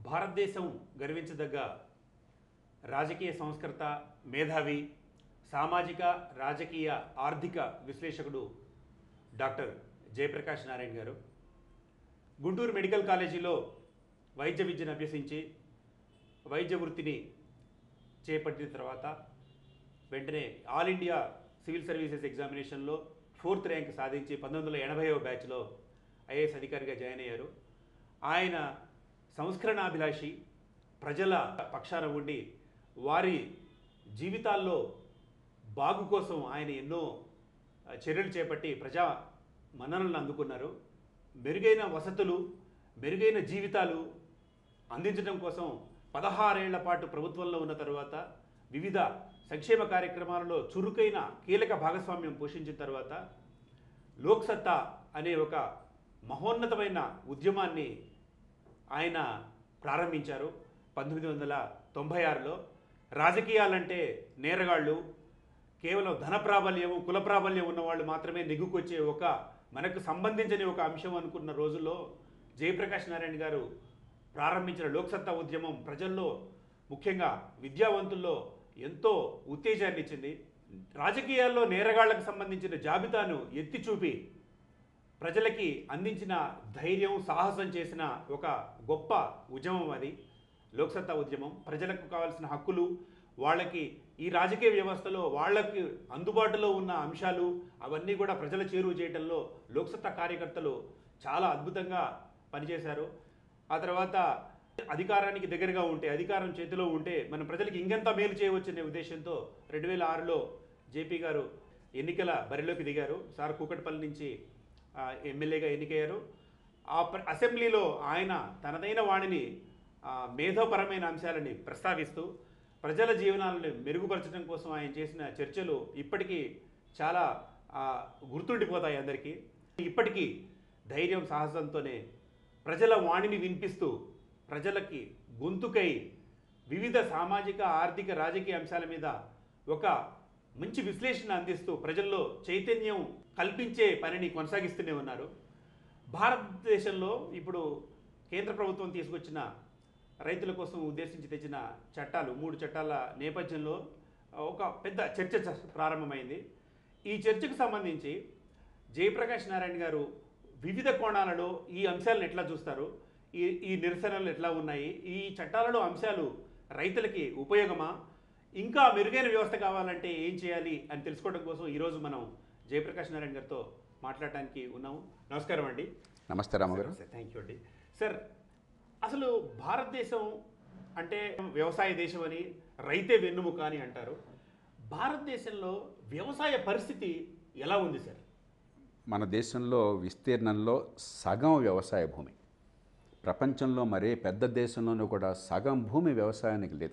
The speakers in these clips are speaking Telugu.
భారతదేశం గర్వించదగ్గ రాజకీయ సంస్కర్త మేధావి సామాజిక రాజకీయ ఆర్థిక విశ్లేషకుడు డాక్టర్ జయప్రకాష్ నారాయణ గారు గుంటూరు మెడికల్ కాలేజీలో వైద్య విద్యను అభ్యసించి వైద్య వృత్తిని చేపట్టిన తర్వాత వెంటనే ఆల్ ఇండియా సివిల్ సర్వీసెస్ ఎగ్జామినేషన్లో ఫోర్త్ ర్యాంక్ సాధించి పంతొమ్మిది వందల ఎనభైవ బ్యాచ్లో ఐఏఎస్ అధికారిగా జాయిన్ అయ్యారు ఆయన సంస్కరణాభిలాషి ప్రజల పక్షాన ఉండి వారి జీవితాల్లో బాగు కోసం ఆయన ఎన్నో ఆ, చర్యలు చేపట్టి ప్రజా మన్ననలను అందుకున్నారు మెరుగైన వసతులు మెరుగైన జీవితాలు అందించడం కోసం పదహారేళ్ల పాటు ప్రభుత్వంలో ఉన్న తరువాత వివిధ సంక్షేమ కార్యక్రమాలలో చురుకైన కీలక భాగస్వామ్యం పోషించిన తర్వాత లోక్సత్తా అనే ఒక మహోన్నతమైన ఉద్యమాన్ని ఆయన ప్రారంభించారు పంతొమ్మిది వందల తొంభై ఆరులో రాజకీయాలంటే నేరగాళ్ళు కేవలం ధన ప్రాబల్యము కుల ప్రాబల్యం ఉన్నవాళ్ళు మాత్రమే నెగ్గుకొచ్చే ఒక మనకు సంబంధించని ఒక అంశం అనుకున్న రోజుల్లో జయప్రకాష్ నారాయణ గారు ప్రారంభించిన లోక్సత్తా ఉద్యమం ప్రజల్లో ముఖ్యంగా విద్యావంతుల్లో ఎంతో ఉత్తేజాన్ని ఇచ్చింది రాజకీయాల్లో నేరగాళ్లకు సంబంధించిన జాబితాను ఎత్తి చూపి ప్రజలకి అందించిన ధైర్యం సాహసం చేసిన ఒక గొప్ప ఉద్యమం అది లోక్సత్తా ఉద్యమం ప్రజలకు కావాల్సిన హక్కులు వాళ్ళకి ఈ రాజకీయ వ్యవస్థలో వాళ్ళకి అందుబాటులో ఉన్న అంశాలు అవన్నీ కూడా ప్రజల చేరువ చేయడంలో లోక్సత్తా కార్యకర్తలు చాలా అద్భుతంగా పనిచేశారు ఆ తర్వాత అధికారానికి దగ్గరగా ఉంటే అధికారం చేతిలో ఉంటే మనం ప్రజలకు ఇంకెంత మేలు చేయవచ్చనే ఉద్దేశంతో రెండు వేల ఆరులో జేపీ గారు ఎన్నికల బరిలోకి దిగారు సార్ కూకట్పల్లి నుంచి ఆ, ఎమ్మెల్యేగా ఎన్నికయ్యారు ఆ ప్ర- అసెంబ్లీలో ఆయన తనదైన వాణిని ఆ, మేధోపరమైన అంశాలని ప్రస్తావిస్తూ ప్రజల జీవనాలను మెరుగుపరచడం కోసం ఆయన చేసిన చర్చలు ఇప్పటికీ చాలా ఆ, గుర్తుండిపోతాయి అందరికీ ఇప్పటికీ ధైర్యం సాహసంతోనే ప్రజల వాణిని వినిపిస్తూ ప్రజలకి గొంతుకై వివిధ సామాజిక ఆర్థిక రాజకీయ అంశాల మీద ఒక మంచి విశ్లేషణ అందిస్తూ ప్రజల్లో చైతన్యం కల్పించే పనిని కొనసాగిస్తూనే ఉన్నారు భారతదేశంలో ఇప్పుడు కేంద్ర ప్రభుత్వం తీసుకొచ్చిన రైతుల కోసం ఉద్దేశించి తెచ్చిన చట్టాలు మూడు చట్టాల నేపథ్యంలో ఒక పెద్ద చర్చ చ- ప్రారంభమైంది ఈ చర్చకు సంబంధించి జయప్రకాష్ నారాయణ గారు వివిధ కోణాలలో ఈ అంశాలను ఎట్లా చూస్తారు ఈ ఈ నిరసనలు ఎట్లా ఉన్నాయి ఈ చట్టాలలో అంశాలు రైతులకి ఉపయోగమా ఇంకా మెరుగైన వ్యవస్థ కావాలంటే ఏం చేయాలి అని తెలుసుకోవడం కోసం ఈరోజు మనం జయప్రకాష్ నారాయణ గారితో మాట్లాడటానికి ఉన్నాము నమస్కారం అండి నమస్తే రామగారు సార్ థ్యాంక్ యూ అండి సార్ అసలు భారతదేశం అంటే వ్యవసాయ దేశం అని రైతే వెన్నుముక అని అంటారు భారతదేశంలో వ్యవసాయ పరిస్థితి ఎలా ఉంది సార్ మన దేశంలో విస్తీర్ణంలో సగం వ్యవసాయ భూమి ప్రపంచంలో మరే పెద్ద దేశంలోనూ కూడా సగం భూమి వ్యవసాయానికి లేదు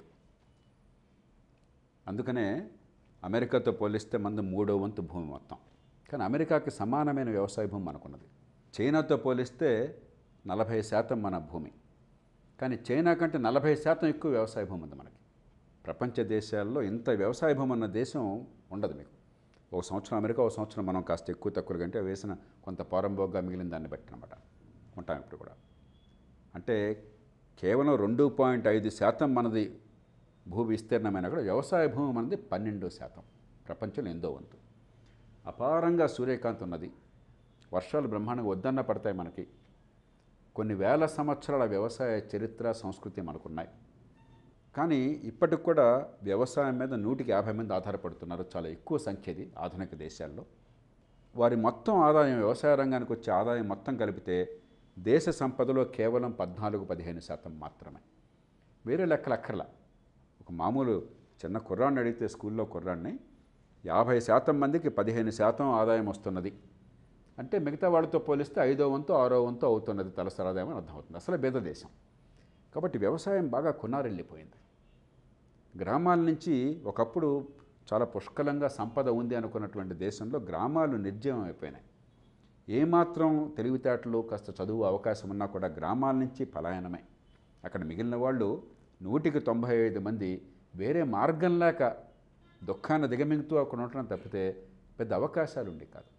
అందుకనే అమెరికాతో పోలిస్తే మంది మూడో వంతు భూమి మొత్తం కానీ అమెరికాకి సమానమైన వ్యవసాయ భూమి మనకున్నది చైనాతో పోలిస్తే నలభై శాతం మన భూమి కానీ చైనా కంటే నలభై శాతం ఎక్కువ వ్యవసాయ భూమి ఉంది మనకి ప్రపంచ దేశాల్లో ఇంత వ్యవసాయ భూమి ఉన్న దేశం ఉండదు మీకు ఒక సంవత్సరం అమెరికా ఒక సంవత్సరం మనం కాస్త ఎక్కువ తక్కువ కంటే వేసిన కొంత పోరంబోగ్గా మిగిలిన దాన్ని బట్టి అనమాట ఉంటాం ఇప్పుడు కూడా అంటే కేవలం రెండు పాయింట్ ఐదు శాతం మనది భూ విస్తీర్ణమైన కూడా వ్యవసాయ భూమి మనది పన్నెండు శాతం ప్రపంచంలో ఎందో వంతు అపారంగా సూర్యకాంతి ఉన్నది వర్షాలు బ్రహ్మాండంగా వద్దన్న పడతాయి మనకి కొన్ని వేల సంవత్సరాల వ్యవసాయ చరిత్ర సంస్కృతి మనకున్నాయి కానీ ఇప్పటికి కూడా వ్యవసాయం మీద నూటికి యాభై మంది ఆధారపడుతున్నారు చాలా ఎక్కువ సంఖ్యది ఆధునిక దేశాల్లో వారి మొత్తం ఆదాయం వ్యవసాయ రంగానికి వచ్చే ఆదాయం మొత్తం కలిపితే దేశ సంపదలో కేవలం పద్నాలుగు పదిహేను శాతం మాత్రమే వేరే లెక్కలు అక్కర్లా ఒక మామూలు చిన్న కుర్రాన్ని అడిగితే స్కూల్లో కుర్రాన్ని యాభై శాతం మందికి పదిహేను శాతం ఆదాయం వస్తున్నది అంటే మిగతా వాళ్ళతో పోలిస్తే ఐదో వంతు ఆరో వంతు అవుతున్నది తలసరి ఆదాయం అని అర్థమవుతుంది అసలు పేద దేశం కాబట్టి వ్యవసాయం బాగా కొన్నారెళ్ళిపోయింది గ్రామాల నుంచి ఒకప్పుడు చాలా పుష్కలంగా సంపద ఉంది అనుకున్నటువంటి దేశంలో గ్రామాలు నిర్జీవం అయిపోయినాయి ఏమాత్రం తెలివితేటలు కాస్త చదువు అవకాశం ఉన్నా కూడా గ్రామాల నుంచి పలాయనమే అక్కడ మిగిలిన వాళ్ళు నూటికి తొంభై ఐదు మంది వేరే మార్గం లేక దుఃఖాన్ని దిగమింగుతూ అక్కడ ఉండటం తప్పితే పెద్ద అవకాశాలు ఉండే కాదు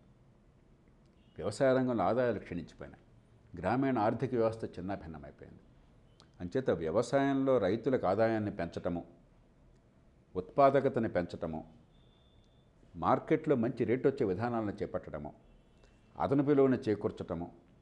వ్యవసాయ రంగంలో ఆదాయాలు క్షీణించిపోయినాయి గ్రామీణ ఆర్థిక వ్యవస్థ చిన్నాభిన్నమైపోయింది అంచేత వ్యవసాయంలో రైతులకు ఆదాయాన్ని పెంచటము ఉత్పాదకతని పెంచటము మార్కెట్లో మంచి రేటు వచ్చే విధానాలను చేపట్టడము అదనపు విలువను చేకూర్చటము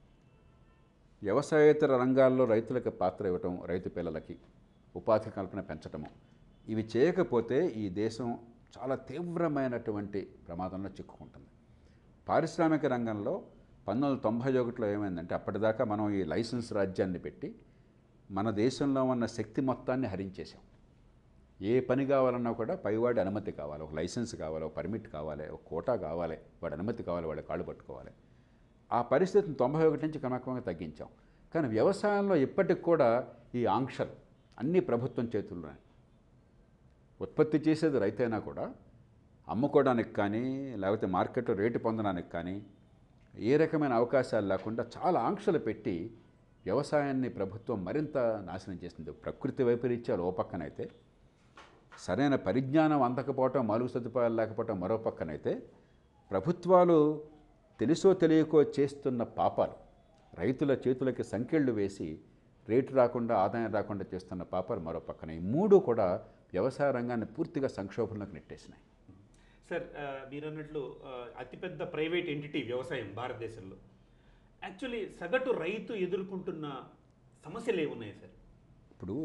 వ్యవసాయేతర రంగాల్లో రైతులకు పాత్ర ఇవ్వటం రైతు పిల్లలకి ఉపాధి కల్పన పెంచటము ఇవి చేయకపోతే ఈ దేశం చాలా తీవ్రమైనటువంటి ప్రమాదంలో చిక్కుకుంటుంది పారిశ్రామిక రంగంలో పంతొమ్మిది వందల తొంభై ఒకటిలో ఏమైందంటే అప్పటిదాకా మనం ఈ లైసెన్స్ రాజ్యాన్ని పెట్టి మన దేశంలో ఉన్న శక్తి మొత్తాన్ని హరించేశాం ఏ పని కావాలన్నా కూడా పైవాడి అనుమతి కావాలి ఒక లైసెన్స్ కావాలి ఒక పర్మిట్ కావాలి ఒక కోటా కావాలి వాడి అనుమతి కావాలి వాడి కాళ్ళు పట్టుకోవాలి ఆ పరిస్థితిని తొంభై ఒకటి నుంచి క్రమక్రమంగా తగ్గించాం కానీ వ్యవసాయంలో ఇప్పటికి కూడా ఈ ఆంక్షలు అన్నీ ప్రభుత్వం చేతుల్లోనే ఉత్పత్తి చేసేది రైతైనా కూడా అమ్ముకోవడానికి కానీ లేకపోతే మార్కెట్లో రేటు పొందడానికి కానీ ఏ రకమైన అవకాశాలు లేకుండా చాలా ఆంక్షలు పెట్టి వ్యవసాయాన్ని ప్రభుత్వం మరింత నాశనం చేసింది ప్రకృతి వైపరీత్యాలు ఓ పక్కనైతే సరైన పరిజ్ఞానం అందకపోవటం మలుగు సదుపాయాలు లేకపోవటం మరో పక్కనైతే ప్రభుత్వాలు తెలుసో తెలియకో చేస్తున్న పాపాలు రైతుల చేతులకి సంకెళ్ళు వేసి రేటు రాకుండా ఆదాయం రాకుండా చేస్తున్న పాపాలు మరో పక్కన ఈ మూడు కూడా వ్యవసాయ రంగాన్ని పూర్తిగా సంక్షోభంలోకి నెట్టేసినాయి సార్ ఆ, మీరు అన్నట్లు ఆ, అతిపెద్ద ప్రైవేట్ ఎంటిటీ వ్యవసాయం భారతదేశంలో యాక్చువల్లీ సగటు రైతు ఎదుర్కొంటున్న సమస్యలు ఏమున్నాయి సార్ ఇప్పుడు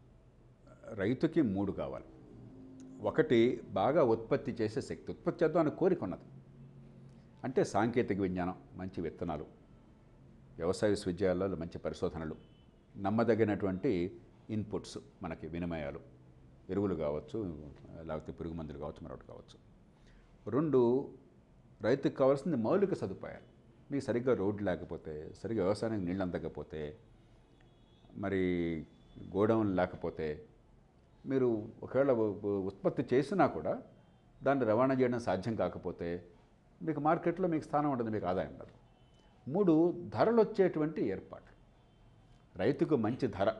రైతుకి మూడు కావాలి ఒకటి బాగా ఉత్పత్తి చేసే శక్తి ఉత్పత్తి చేద్దామని కోరిక ఉన్నది అంటే సాంకేతిక విజ్ఞానం మంచి విత్తనాలు వ్యవసాయ విశ్వవిద్యాలయాల్లో మంచి పరిశోధనలు నమ్మదగినటువంటి ఇన్పుట్స్ మనకి వినిమయాలు ఎరువులు కావచ్చు లేకపోతే పురుగు మందులు కావచ్చు మరొకటి కావచ్చు రెండు రైతుకు కావాల్సింది మౌలిక సదుపాయాలు మీకు సరిగ్గా రోడ్డు లేకపోతే సరిగ్గా వ్యవసాయానికి నీళ్ళు అందకపోతే మరి గోడౌన్ లేకపోతే మీరు ఒకవేళ ఉ- ఉ- ఉత్పత్తి చేసినా కూడా దాన్ని రవాణా చేయడం సాధ్యం కాకపోతే మీకు మార్కెట్లో మీకు స్థానం ఉండదు మీకు ఆదాయం ఉండదు మూడు ధరలు వచ్చేటువంటి ఏర్పాటు రైతుకు మంచి ధర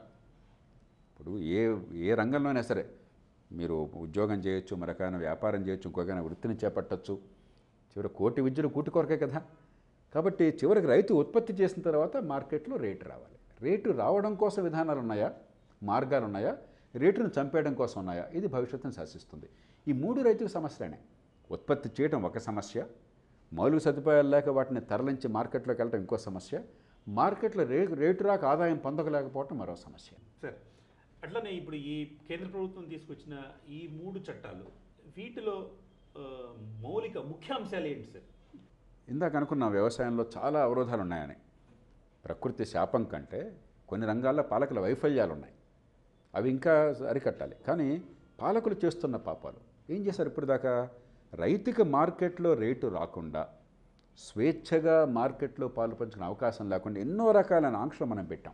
ఇప్పుడు ఏ ఏ రంగంలోనైనా సరే మీరు ఉద్యోగం చేయొచ్చు మరొకైనా వ్యాపారం చేయొచ్చు ఇంకొకైనా వృత్తిని చేపట్టచ్చు చివరి కోటి విద్యలు కూటి కొరకే కదా కాబట్టి చివరికి రైతు ఉత్పత్తి చేసిన తర్వాత మార్కెట్లో రేటు రావాలి రేటు రావడం కోసం విధానాలు ఉన్నాయా మార్గాలు ఉన్నాయా రేటును చంపేయడం కోసం ఉన్నాయా ఇది భవిష్యత్తును శాసిస్తుంది ఈ మూడు రైతుల సమస్యలనే ఉత్పత్తి చేయడం ఒక సమస్య మౌలిక సదుపాయాలు లేక వాటిని తరలించి మార్కెట్లోకి వెళ్ళడం ఇంకో సమస్య మార్కెట్లో రే రేటు రాక ఆదాయం పొందకలేకపోవడం మరో సమస్య సార్ అట్లనే ఇప్పుడు ఈ కేంద్ర ప్రభుత్వం తీసుకొచ్చిన ఈ మూడు చట్టాలు వీటిలో ఆ, మౌలిక ముఖ్యాంశాలు ఏంటి సార్ ఇందాక అనుకున్న వ్యవసాయంలో చాలా అవరోధాలు ఉన్నాయని ప్రకృతి శాపం కంటే కొన్ని రంగాల్లో పాలకుల వైఫల్యాలు ఉన్నాయి అవి ఇంకా అరికట్టాలి కానీ పాలకులు చేస్తున్న పాపాలు ఏం చేశారు ఇప్పుడు దాకా రైతుకి మార్కెట్లో రేటు రాకుండా స్వేచ్ఛగా మార్కెట్లో పాలు పంచుకునే అవకాశం లేకుండా ఎన్నో రకాలైన ఆంక్షలు మనం పెట్టాం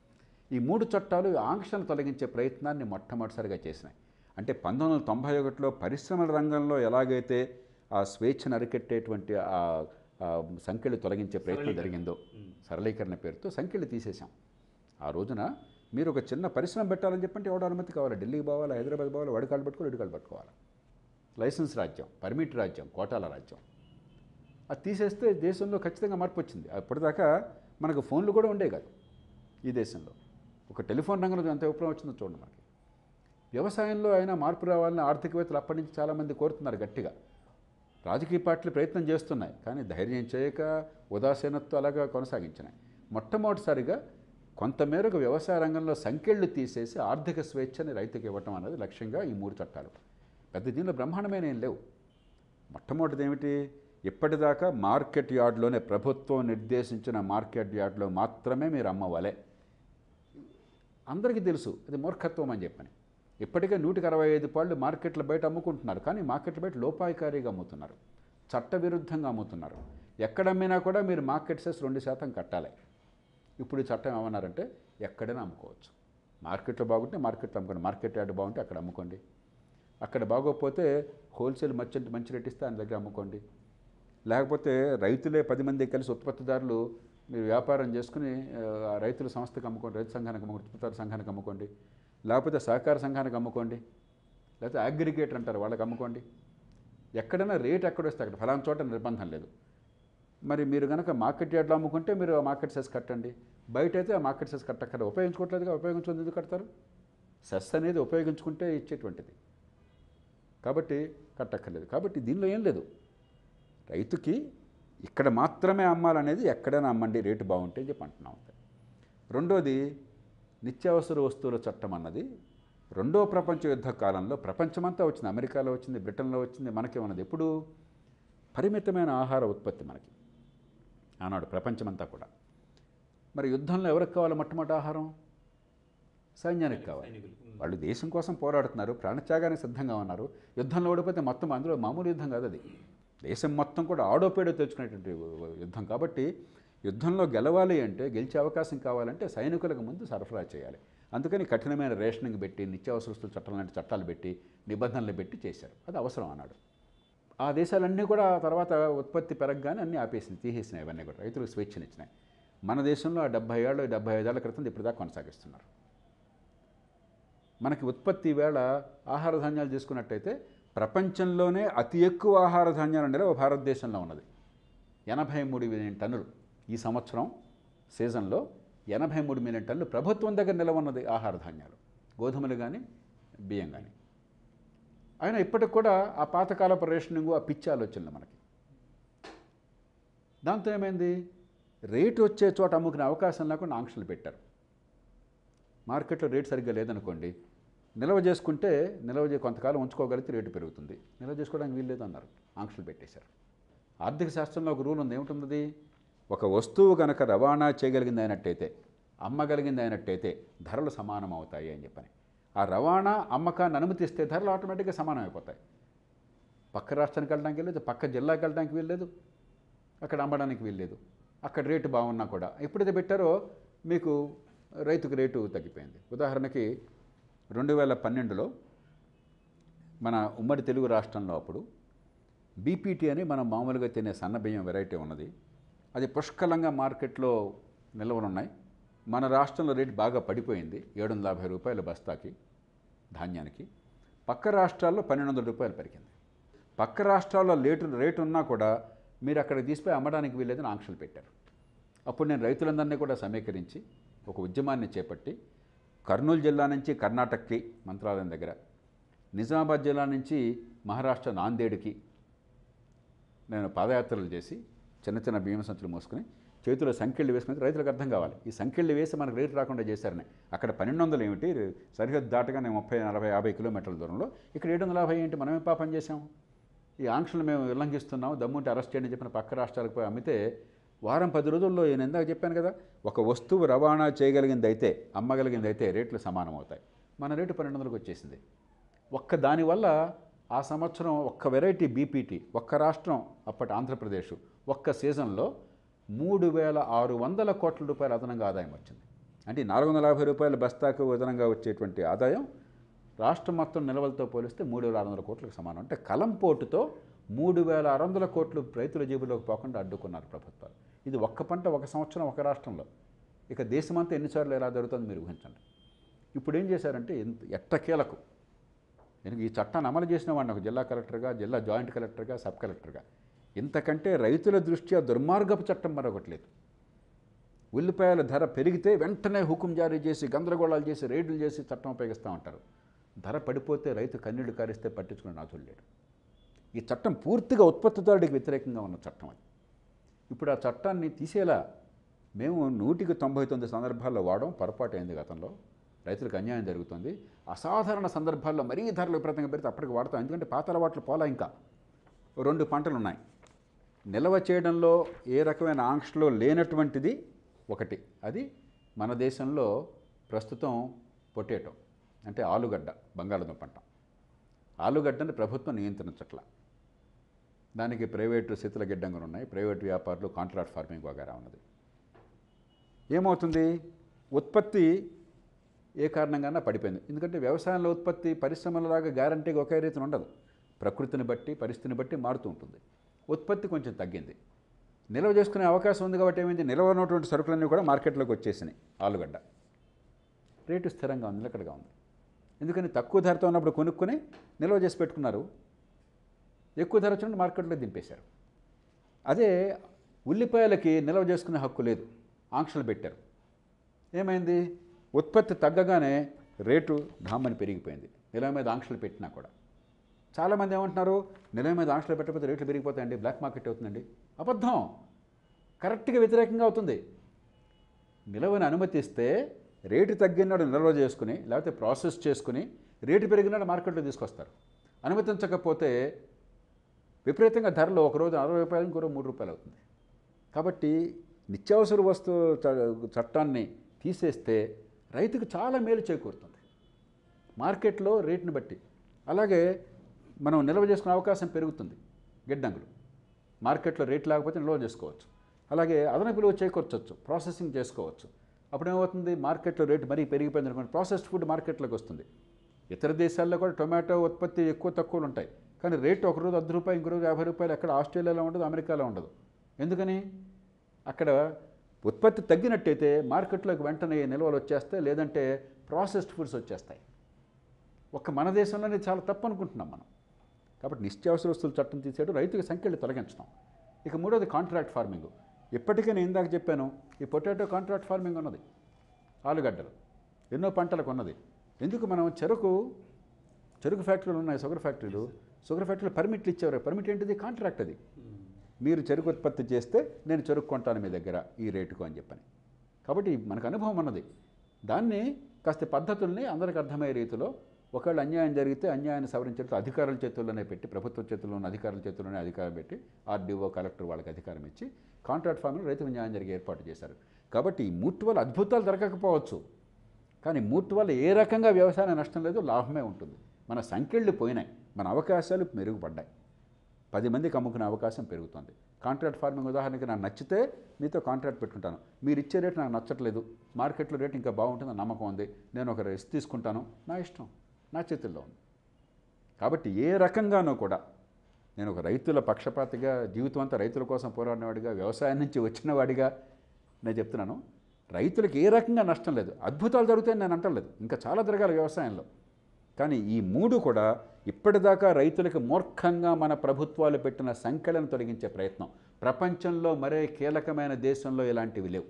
ఈ మూడు చట్టాలు ఈ ఆంక్షలను తొలగించే ప్రయత్నాన్ని మొట్టమొదటిసారిగా చేసినాయి అంటే పంతొమ్మిది వందల తొంభై ఒకటిలో పరిశ్రమల రంగంలో ఎలాగైతే ఆ స్వేచ్ఛను అరికెట్టేటువంటి ఆ ఆ సంఖ్యలు తొలగించే ప్రయత్నం సరళీకరణ. జరిగిందో మ్మ్. సరళీకరణ పేరుతో సంఖ్యలు తీసేశాం ఆ రోజున మీరు ఒక చిన్న పరిశ్రమ పెట్టాలని చెప్పంటే ఎవడో అనుమతి కావాలి ఢిల్లీకి పోవాలి హైదరాబాద్ పోవాలి వాడి కాళ్ళు పట్టుకోవాలి ఇడి కాళ్ళు పట్టుకోవాలి లైసెన్స్ రాజ్యం పర్మిట్ రాజ్యం కోటాల రాజ్యం అది తీసేస్తే దేశంలో ఖచ్చితంగా మార్పు వచ్చింది అప్పటిదాకా మనకు ఫోన్లు కూడా ఉండే కాదు ఈ దేశంలో ఒక టెలిఫోన్ రంగంలో ఎంత విప్లవం వచ్చిందో చూడండి మనకి వ్యవసాయంలో అయినా మార్పు రావాలని ఆర్థికవేత్తలు అప్పటి నుంచి చాలామంది కోరుతున్నారు గట్టిగా రాజకీయ పార్టీలు ప్రయత్నం చేస్తున్నాయి కానీ ధైర్యం చేయక ఉదాసీనత్వం అలాగా కొనసాగించినాయి మొట్టమొదటిసారిగా కొంతమేరకు వ్యవసాయ రంగంలో సంఖ్యలు తీసేసి ఆర్థిక స్వేచ్ఛని రైతుకి ఇవ్వటం అనేది లక్ష్యంగా ఈ మూడు చట్టాలు పెద్ద దీనిలో బ్రహ్మాండమైన ఏం లేవు మొట్టమొదటిది ఏమిటి ఇప్పటిదాకా మార్కెట్ యార్డ్లోనే ప్రభుత్వం నిర్దేశించిన మార్కెట్ యార్డ్లో మాత్రమే మీరు అమ్మవలే అందరికీ తెలుసు అది మూర్ఖత్వం అని చెప్పని ఇప్పటికే నూటికి అరవై ఐదు పాళ్ళు మార్కెట్ల బయట అమ్ముకుంటున్నారు కానీ మార్కెట్ల బయట లోపాయికారీగా అమ్ముతున్నారు చట్టవిరుద్ధంగా అమ్ముతున్నారు ఎక్కడ అమ్మినా కూడా మీరు మార్కెట్ సెస్ రెండు శాతం కట్టాలి ఇప్పుడు ఈ చట్టం ఏమన్నారంటే ఎక్కడైనా అమ్ముకోవచ్చు మార్కెట్లో బాగుంటే మార్కెట్లో అమ్ముకోండి మార్కెట్ యార్డ్ బాగుంటే అక్కడ అమ్ముకోండి అక్కడ బాగోకపోతే హోల్సేల్ మర్చెంట్ మంచి రేట్ ఇస్తే ఆయన దగ్గర అమ్ముకోండి లేకపోతే రైతులే పది మంది కలిసి ఉత్పత్తిదారులు మీరు వ్యాపారం చేసుకుని ఆ, రైతుల సంస్థకు అమ్ముకోండి రైతు సంఘానికి అమ్ముకోండి ఉత్పత్తిదారు సంఘానికి అమ్ముకోండి లేకపోతే సహకార సంఘానికి అమ్ముకోండి లేకపోతే అగ్రిగేటర్ అంటారు వాళ్ళకి అమ్ముకోండి ఎక్కడైనా రేట్ ఎక్కడ వస్తే అక్కడ ఫలానా చోట నిర్బంధం లేదు మరి మీరు కనుక మార్కెట్ యార్డ్లో అమ్ముకుంటే మీరు ఆ మార్కెట్ సెస్ కట్టండి బయట అయితే ఆ మార్కెట్ సెస్ కట్టక్కర్లేదు ఉపయోగించుకోవట్లేదుగా ఉపయోగించుకుంది ఎందుకు కడతారు సెస్ అనేది ఉపయోగించుకుంటే ఇచ్చేటువంటిది కాబట్టి కట్టక్కర్లేదు కాబట్టి దీనిలో ఏం లేదు రైతుకి ఇక్కడ మాత్రమే అమ్మాలనేది ఎక్కడైనా అమ్మండి రేటు బాగుంటే అని చెప్పి అంటున్నాం అంతే రెండోది నిత్యావసర వస్తువుల చట్టం అన్నది రెండో ప్రపంచ యుద్ధ కాలంలో ప్రపంచమంతా వచ్చింది అమెరికాలో వచ్చింది బ్రిటన్లో వచ్చింది మనకే ఉన్నది ఎప్పుడు పరిమితమైన ఆహార ఉత్పత్తి మనకి ఆనాడు ప్రపంచమంతా కూడా మరి యుద్ధంలో ఎవరికి కావాలి మొట్టమొదటి ఆహారం సైన్యానికి కావాలి సైనికులు ఉమ్. వాళ్ళు దేశం కోసం పోరాడుతున్నారు ప్రాణత్యాగానికి సిద్ధంగా ఉన్నారు యుద్ధంలో ఓడిపోతే మొత్తం అందులో మామూలు యుద్ధం కాదు అది దేశం మొత్తం కూడా ఆడోపేడో తెచ్చుకునేటువంటి యుద్ధం కాబట్టి యుద్ధంలో గెలవాలి అంటే గెలిచే అవకాశం కావాలంటే సైనికులకు ముందు సరఫరా చేయాలి అందుకని కఠినమైన రేషనింగ్ పెట్టి నిత్యావసర వస్తువుల చట్టం లాంటి చట్టాలు పెట్టి నిబంధనలు పెట్టి చేశారు అది అవసరం అన్నాడు ఆ దేశాలన్నీ కూడా తర్వాత ఉత్పత్తి పెరగగానే అన్నీ ఆపేసింది తీసేసినాయి ఇవన్నీ కూడా రైతులకు స్వేచ్ఛనిచ్చినాయి మన దేశంలో ఆ డెబ్బై ఏళ్ళు డెబ్బై ఐదేళ్ల క్రితం ఇప్పటిదాకా కొనసాగిస్తున్నారు మనకి ఉత్పత్తి వేళ ఆహార ధాన్యాలు తీసుకున్నట్టయితే ప్రపంచంలోనే అతి ఎక్కువ ఆహార ధాన్యాల నిలవ భారతదేశంలో ఉన్నది ఎనభై మూడు మిలియన్ టన్నులు ఈ సంవత్సరం సీజన్లో ఎనభై మూడు మిలియన్ టన్నులు ప్రభుత్వం దగ్గర నిలవ ఉన్నది ఆహార ధాన్యాలు గోధుమలు కానీ బియ్యం కానీ అయినా ఇప్పటికి కూడా ఆ పాతకాలపు రేషనింగ్ ఆ పిచ్చి ఆలోచనలు మనకి దాంతో ఏమైంది రేటు వచ్చే చోట అమ్ముకునే అవకాశం లేకుండా ఆంక్షలు పెట్టారు మార్కెట్లో రేటు సరిగ్గా లేదనుకోండి నిల్వ చేసుకుంటే నిల్వ చే కొంతకాలం ఉంచుకోగలిగితే రేటు పెరుగుతుంది నిల్వ చేసుకోవడానికి వీలు లేదన్నారు ఆంక్షలు పెట్టేశారు ఆర్థిక శాస్త్రంలో ఒక రూల్ ఉంది ఏమిటి ఒక వస్తువు కనుక రవాణా చేయగలిగింది అయినట్టయితే అమ్మగలిగింది అయినట్టయితే ధరలు సమానం అవుతాయి అని చెప్పని ఆ రవాణా అమ్మకాన్ని అనుమతిస్తే ధరలు ఆటోమేటిక్గా సమానం అయిపోతాయి పక్క రాష్ట్రానికి వెళ్ళడానికి వీల్లేదు పక్క జిల్లాకి వెళ్ళడానికి వీల్లేదు అక్కడ అమ్మడానికి వీల్లేదు అక్కడ రేటు బాగున్నా కూడా ఎప్పుడైతే పెట్టారో మీకు రైతుకు రేటు తగ్గిపోయింది ఉదాహరణకి రెండు వేల పన్నెండులో మన ఉమ్మడి తెలుగు రాష్ట్రంలో అప్పుడు బీపీటీ అని మనం మామూలుగా తినే సన్న బియ్యం వెరైటీ ఉన్నది అది పుష్కలంగా మార్కెట్లో నిల్వలున్నాయి మన రాష్ట్రంలో రేటు బాగా పడిపోయింది ఏడు వందల యాభై రూపాయల బస్తాకి ధాన్యానికి పక్క రాష్ట్రాల్లో పన్నెండు వందల రూపాయలు పెరిగింది పక్క రాష్ట్రాల్లో రేటు రేటు ఉన్నా కూడా మీరు అక్కడ తీసిపోయి అమ్మడానికి వీల్లేదని ఆంక్షలు పెట్టారు అప్పుడు నేను రైతులందరినీ కూడా సమీకరించి ఒక ఉద్యమాన్ని చేపట్టి కర్నూలు జిల్లా నుంచి కర్ణాటకకి మంత్రాలయం దగ్గర నిజామాబాద్ జిల్లా నుంచి మహారాష్ట్ర నాందేడ్కి నేను పాదయాత్రలు చేసి చిన్న చిన్న బియ్యం సంచులు మోసుకుని చేతిలో సంఖ్యలు వేసుకుని రైతులకు అర్థం కావాలి ఈ సంఖ్యలు వేసి మనకు రేటు రాకుండా చేశారని అక్కడ పన్నెండు వందలు ఏమిటి సరిహద్దు దాటగానే ముప్పై నలభై యాభై కిలోమీటర్ల దూరంలో ఇక్కడ ఏడు వందల యాభై ఏంటి మనమే పాపం చేసాం ఈ ఆంక్షలు మేము ఉల్లంఘిస్తున్నాం దమ్ముంటే అరెస్ట్ చేయండి చెప్పిన పక్క రాష్ట్రాలకు పోయి అమ్మితే వారం పది రోజుల్లో నేను ఇందాక చెప్పాను కదా ఒక వస్తువు రవాణా చేయగలిగింది అయితే అమ్మగలిగింది అయితే రేట్లు సమానం అవుతాయి మన రేటు పన్నెండు వందలకు వచ్చేసింది ఒక్క దానివల్ల ఆ సంవత్సరం ఒక్క వెరైటీ బీపీటీ ఒక్క రాష్ట్రం అప్పటి ఆంధ్రప్రదేశ్ ఒక్క సీజన్లో మూడు వేల ఆరు వందల కోట్ల రూపాయల అదనంగా ఆదాయం వచ్చింది అంటే నాలుగు వందల యాభై రూపాయల బస్తాకు అదనంగా వచ్చేటువంటి ఆదాయం రాష్ట్రం మొత్తం నిల్వలతో పోలిస్తే మూడు వేల ఆరు వందల కోట్లకు సమానం అంటే కలంపోటుతో మూడు వేల ఆరు వందల కోట్లు రైతుల జేబులోకి పోకుండా అడ్డుకున్నారు ప్రభుత్వాలు ఇది ఒక్క పంట ఒక సంవత్సరం ఒక రాష్ట్రంలో ఇక దేశమంతా ఎన్నిసార్లు ఎలా జరుగుతుందో మీరు ఊహించండి ఇప్పుడు ఏం చేశారంటే ఎంత ఎట్టకేలకు నేను ఈ చట్టాన్ని అమలు చేసిన వాడిని ఒక జిల్లా కలెక్టర్గా జిల్లా జాయింట్ కలెక్టర్గా సబ్ కలెక్టర్గా ఇంతకంటే రైతుల దృష్ట్యా దుర్మార్గపు చట్టం మరొకటి లేదు ఉల్లిపాయల ధర పెరిగితే వెంటనే హుకుం జారీ చేసి గందరగోళాలు చేసి రేట్లు చేసి చట్టం ఉపయోగిస్తూ ఉంటారు ధర పడిపోతే రైతు కన్నీళ్లు కారిస్తే పట్టించుకునే నాథుడు లేడు ఈ చట్టం పూర్తిగా ఉత్పత్తిదారుడికి వ్యతిరేకంగా ఉన్న చట్టం అది ఇప్పుడు ఆ చట్టాన్ని తీసేలా మేము నూటికి తొంభై తొమ్మిది సందర్భాల్లో వాడడం పొరపాటు అయింది గతంలో రైతులకు అన్యాయం జరుగుతుంది అసాధారణ సందర్భాల్లో మరీ ధరలు విపరీతంగా పెడితే అప్పటికి వాడతాం ఎందుకంటే పాత అలవాట్లు పోలా ఇంకా రెండు పంటలు ఉన్నాయి నిల్వ చేయడంలో ఏ రకమైన ఆంక్షలు లేనటువంటిది ఒకటి అది మన దేశంలో ప్రస్తుతం పొటాటో అంటే ఆలుగడ్డ బంగాళదుంప పంట ఆలుగడ్డని ప్రభుత్వం నియంత్రించట్ల దానికి ప్రైవేటు శీతల గిడ్డంగులు ఉన్నాయి ప్రైవేట్ వ్యాపారులు కాంట్రాక్ట్ ఫార్మింగ్ వగేరా ఉన్నది ఏమవుతుంది ఉత్పత్తి ఏ కారణంగానే పడిపోయింది ఎందుకంటే వ్యవసాయంలో ఉత్పత్తి పరిశ్రమలలాగా గ్యారంటీగా ఒకే రీతిని ఉండదు ప్రకృతిని బట్టి పరిస్థితిని బట్టి మారుతూ ఉంటుంది ఉత్పత్తి కొంచెం తగ్గింది నిల్వ చేసుకునే అవకాశం ఉంది కాబట్టి ఏమైంది నిల్వ ఉన్నటువంటి సరుకులన్నీ కూడా మార్కెట్లోకి వచ్చేసినాయి ఆలుగడ్డ రేటు స్థిరంగా ఉంది నిలకడగా ఉంది ఎందుకని తక్కువ ధరతో ఉన్నప్పుడు కొనుక్కొని నిల్వ చేసి పెట్టుకున్నారు ఎక్కువ ధర వచ్చినప్పుడు మార్కెట్లో దింపేశారు అదే ఉల్లిపాయలకి నిల్వ చేసుకునే హక్కు లేదు ఆంక్షలు పెట్టారు ఏమైంది ఉత్పత్తి తగ్గగానే రేటు ఢామని పెరిగిపోయింది నిలవ మీద ఆంక్షలు పెట్టినా కూడా చాలామంది ఏమంటున్నారు నిలవ మీద ఆంక్షలు పెట్టకపోతే రేట్లు పెరిగిపోతాయండి బ్లాక్ మార్కెట్ అవుతుందండి అబద్ధం కరెక్ట్గా వ్యతిరేకంగా అవుతుంది నిలవని అనుమతిస్తే రేటు తగ్గినాడు నిల్వ చేసుకుని లేకపోతే ప్రాసెస్ చేసుకుని రేటు పెరిగినాడు మార్కెట్లో తీసుకొస్తారు అనుమతించకపోతే విపరీతంగా ధరలు ఒకరోజు అరవై రూపాయలు ఇంకో రోజు మూడు రూపాయలు అవుతుంది కాబట్టి నిత్యావసర వస్తువు చ- చట్టాన్ని తీసేస్తే రైతుకు చాలా మేలు చేకూరుతుంది మార్కెట్లో రేటుని బట్టి అలాగే మనం నిల్వ చేసుకునే అవకాశం పెరుగుతుంది గిడ్డంగులు మార్కెట్లో రేట్ లేకపోతే నిల్వ చేసుకోవచ్చు అలాగే అదనపు విలువ చేకూర్చవచ్చు ప్రాసెసింగ్ చేసుకోవచ్చు అప్పుడు ఏమవుతుంది మార్కెట్లో రేటు మరీ పెరిగిపోయింది అనుకోండి ప్రాసెస్డ్ ఫుడ్ మార్కెట్లోకి వస్తుంది ఇతర దేశాల్లో కూడా టొమాటో ఉత్పత్తి ఎక్కువ తక్కువలు ఉంటాయి కానీ రేటు ఒక రోజు అర్ధ రూపాయలు ఇంకో రోజు యాభై రూపాయలు ఎక్కడ ఆస్ట్రేలియాలో ఉండదు అమెరికాలో ఉండదు ఎందుకని అక్కడ ఉత్పత్తి తగ్గినట్టయితే మార్కెట్లోకి వెంటనే నిల్వలు వచ్చేస్తాయి లేదంటే ప్రాసెస్డ్ ఫుడ్స్ వచ్చేస్తాయి ఒక్క మన దేశంలోనే చాలా తప్పు అనుకుంటున్నాం మనం కాబట్టి నిత్యావసర వస్తువుల చట్టం తీసేయడం రైతుకి సంఖ్యలు తొలగించడం ఇక మూడోది కాంట్రాక్ట్ ఫార్మింగ్ ఇప్పటికే నేను ఇందాక చెప్పాను ఈ పొటాటో కాంట్రాక్ట్ ఫార్మింగ్ ఉన్నది ఆలుగడ్డలు ఎన్నో పంటలకు ఉన్నది ఎందుకు మనం చెరుకు చెరుకు ఫ్యాక్టరీలు ఉన్నాయి షుగర్ ఫ్యాక్టరీలు షుగర్ ఫ్యాక్టరీలు పర్మిట్లు ఇచ్చేవారు పర్మిట్ ఏంటిది కాంట్రాక్ట్ అది మీరు చెరుకు ఉత్పత్తి చేస్తే నేను చెరుకు కొంటాను మీ దగ్గర ఈ రేటుకు అని చెప్పని కాబట్టి మనకు అనుభవం ఉన్నది దాన్ని కాస్త పద్ధతుల్ని అందరికి అర్థమయ్యే రీతిలో ఒకవేళ అన్యాయం జరిగితే అన్యాయాన్ని సవరించేట్టు అధికారుల చేతుల్లోనే పెట్టి ప్రభుత్వ చేతుల్లో ఉన్న అధికారుల చేతుల్లోనే అధికారం పెట్టి ఆర్డీఓ కలెక్టర్ వాళ్ళకి అధికారం ఇచ్చి కాంట్రాక్ట్ ఫార్మింగ్ రైతుకు న్యాయం జరిగే ఏర్పాటు చేశారు కాబట్టి ఈ మూర్తి వల్ల అద్భుతాలు జరగకపోవచ్చు కానీ మూర్తి వల్ల ఏ రకంగా వ్యవసాయం నష్టం లేదు లాభమే ఉంటుంది మన సంఖ్యళ్ళు పోయినాయి మన అవకాశాలు మెరుగుపడ్డాయి పది మందికి అమ్ముకునే అవకాశం పెరుగుతుంది కాంట్రాక్ట్ ఫార్మింగ్ ఉదాహరణకి నాకు నచ్చితే మీతో కాంట్రాక్ట్ పెట్టుకుంటాను మీరు ఇచ్చే రేట్ నాకు నచ్చట్లేదు మార్కెట్లో రేట్ ఇంకా బాగుంటుందని నమ్మకం ఉంది నేను ఒక రిస్క్ తీసుకుంటాను నా ఇష్టం నా చేతుల్లో ఉంది కాబట్టి ఏ రకంగానూ కూడా నేను ఒక రైతుల పక్షపాతిగా జీవితం అంతా రైతుల కోసం పోరాడినవాడిగా వ్యవసాయం నుంచి వచ్చిన వాడిగా నేను చెప్తున్నాను రైతులకు ఏ రకంగా నష్టం లేదు అద్భుతాలు జరుగుతాయని నేను అంటలేదు ఇంకా చాలా జరగాలి వ్యవసాయంలో కానీ ఈ మూడు కూడా ఇప్పటిదాకా రైతులకు మూర్ఖంగా మన ప్రభుత్వాలు పెట్టిన సంఖ్యలను తొలగించే ప్రయత్నం ప్రపంచంలో మరే కీలకమైన దేశంలో ఇలాంటివి లేవు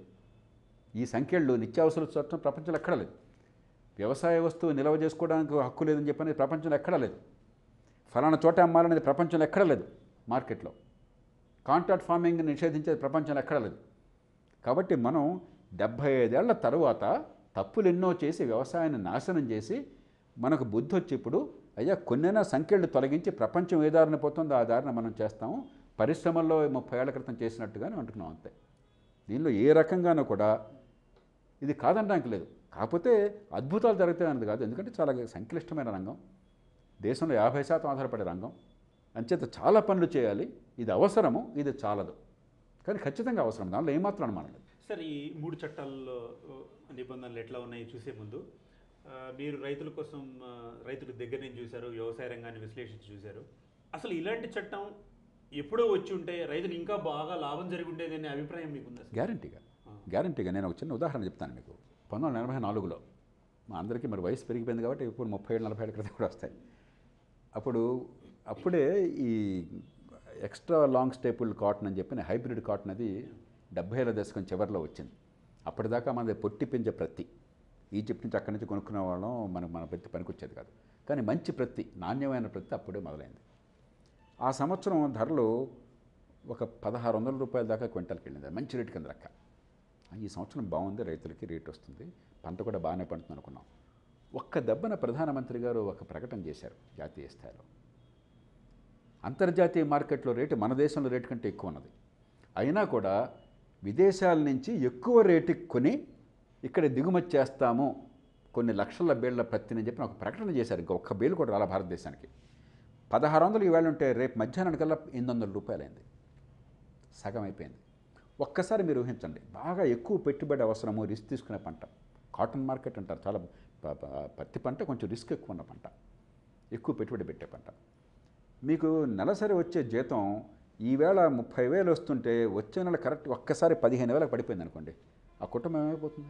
ఈ సంఖ్యలు నిత్యావసర చట్టం ప్రపంచంలో ఎక్కడా లేదు వ్యవసాయ వస్తువు నిల్వ చేసుకోవడానికి హక్కు లేదని చెప్పని ప్రపంచంలో ఎక్కడా లేదు ఫలానా చోట అమ్మాలనేది ప్రపంచంలో ఎక్కడా లేదు మార్కెట్లో కాంట్రాక్ట్ ఫార్మింగ్ నిషేధించేది ప్రపంచంలో ఎక్కడా లేదు కాబట్టి మనం డెబ్భై ఐదేళ్ల తరువాత తప్పులు ఎన్నో చేసి వ్యవసాయాన్ని నాశనం చేసి మనకు బుద్ధి వచ్చి ఇప్పుడు అయ్యా కొన్నైనా సంఖ్యలు తొలగించి ప్రపంచం ఏ దారిన పోతుందో ఆ దారిన మనం చేస్తాము పరిశ్రమల్లో ముప్పై ఏళ్ల క్రితం చేసినట్టుగానే అంటున్నాం అంతే దీనిలో ఏ రకంగానూ కూడా ఇది కాదనడానికి లేదు కాకపోతే అద్భుతాలు జరుగుతాయి అన్నది కాదు ఎందుకంటే చాలా సంక్లిష్టమైన రంగం దేశంలో యాభై శాతం ఆధారపడే రంగం అంచేత చాలా పనులు చేయాలి ఇది అవసరము ఇది చాలదు కానీ ఖచ్చితంగా అవసరం దానిలో ఏమాత్రం అనుమానం లేదు సార్ ఈ మూడు చట్టాల్లో ఆ, నిబంధనలు ఎట్లా ఉన్నాయి చూసే ముందు ఆ, మీరు రైతుల కోసం ఆ, రైతుల దగ్గర నుంచి చూశారు వ్యవసాయ రంగాన్ని విశ్లేషించి చూశారు అసలు ఇలాంటి చట్టం ఎప్పుడో వచ్చి ఉంటే రైతులు ఇంకా బాగా లాభం జరిగి ఉండేది అనే అభిప్రాయం మీకుందా సార్ గ్యారంటీగా గ్యారంటీగా నేను ఒక చిన్న ఉదాహరణ చెప్తాను మీకు పంతొమ్మిది వందల ఎనభై నాలుగులో మా అందరికీ మరి వయసు పెరిగిపోయింది కాబట్టి ఇప్పుడు ముప్పై ఏళ్ళు నలభై ఏళ్ళ క్రితం కూడా వస్తాయి అప్పుడు అప్పుడే ఈ ఎక్స్ట్రా లాంగ్ స్టేపుల్ కాటన్ అని చెప్పిన హైబ్రిడ్ కాటన్ అది డెబ్బై ఏళ్ళ దశకం చివరిలో వచ్చింది అప్పటిదాకా మనది పొట్టి పెంచే ప్రత్తి ఈజిప్ట్ నుంచి అక్కడి నుంచి కొనుక్కునే వాళ్ళం మనకు మన ప్రత్తి పనికొచ్చేది కాదు కానీ మంచి ప్రత్తి నాణ్యమైన ప్రత్తి అప్పుడే మొదలైంది ఆ సంవత్సరం ధరలు ఒక పదహారు వందల రూపాయల దాకా క్వింటాల్కి వెళ్ళింది అది మంచి రేటు కింద లెక్క ఈ సంవత్సరం బాగుంది రైతులకి రేట్ వస్తుంది పంట కూడా బాగానే పండుతుంది అనుకున్నాం ఒక్క దెబ్బన ప్రధానమంత్రి గారు ఒక ప్రకటన చేశారు జాతీయ స్థాయిలో అంతర్జాతీయ మార్కెట్లో రేటు మన దేశంలో రేటు కంటే ఎక్కువ ఉన్నది అయినా కూడా విదేశాల నుంచి ఎక్కువ రేటుకి కొని ఇక్కడ దిగుమతి చేస్తాము కొన్ని లక్షల బేళ్ల ప్రతిని చెప్పి ఒక ప్రకటన చేశారు ఇంకా ఒక్క బేలు కూడా రాలా భారతదేశానికి పదహారు వందలు ఈవేళ ఉంటే రేపు మధ్యాహ్నానికల్లా ఎనిమిది వందల రూపాయలైంది సగం అయిపోయింది ఒక్కసారి మీరు ఊహించండి బాగా ఎక్కువ పెట్టుబడి అవసరము రిస్క్ తీసుకునే పంట కాటన్ మార్కెట్ అంటారు చాలా ప- ప- పత్తి పంట కొంచెం రిస్క్ ఎక్కువ ఉన్న పంట ఎక్కువ పెట్టుబడి పెట్టే పంట మీకు నెలసరి వచ్చే జీతం ఈవేళ ముప్పై వేలు వస్తుంటే వచ్చే నెల కరెక్ట్ ఒక్కసారి పదిహేను వేలకు పడిపోయింది అనుకోండి ఆ కుటుంబం ఏమైపోతుంది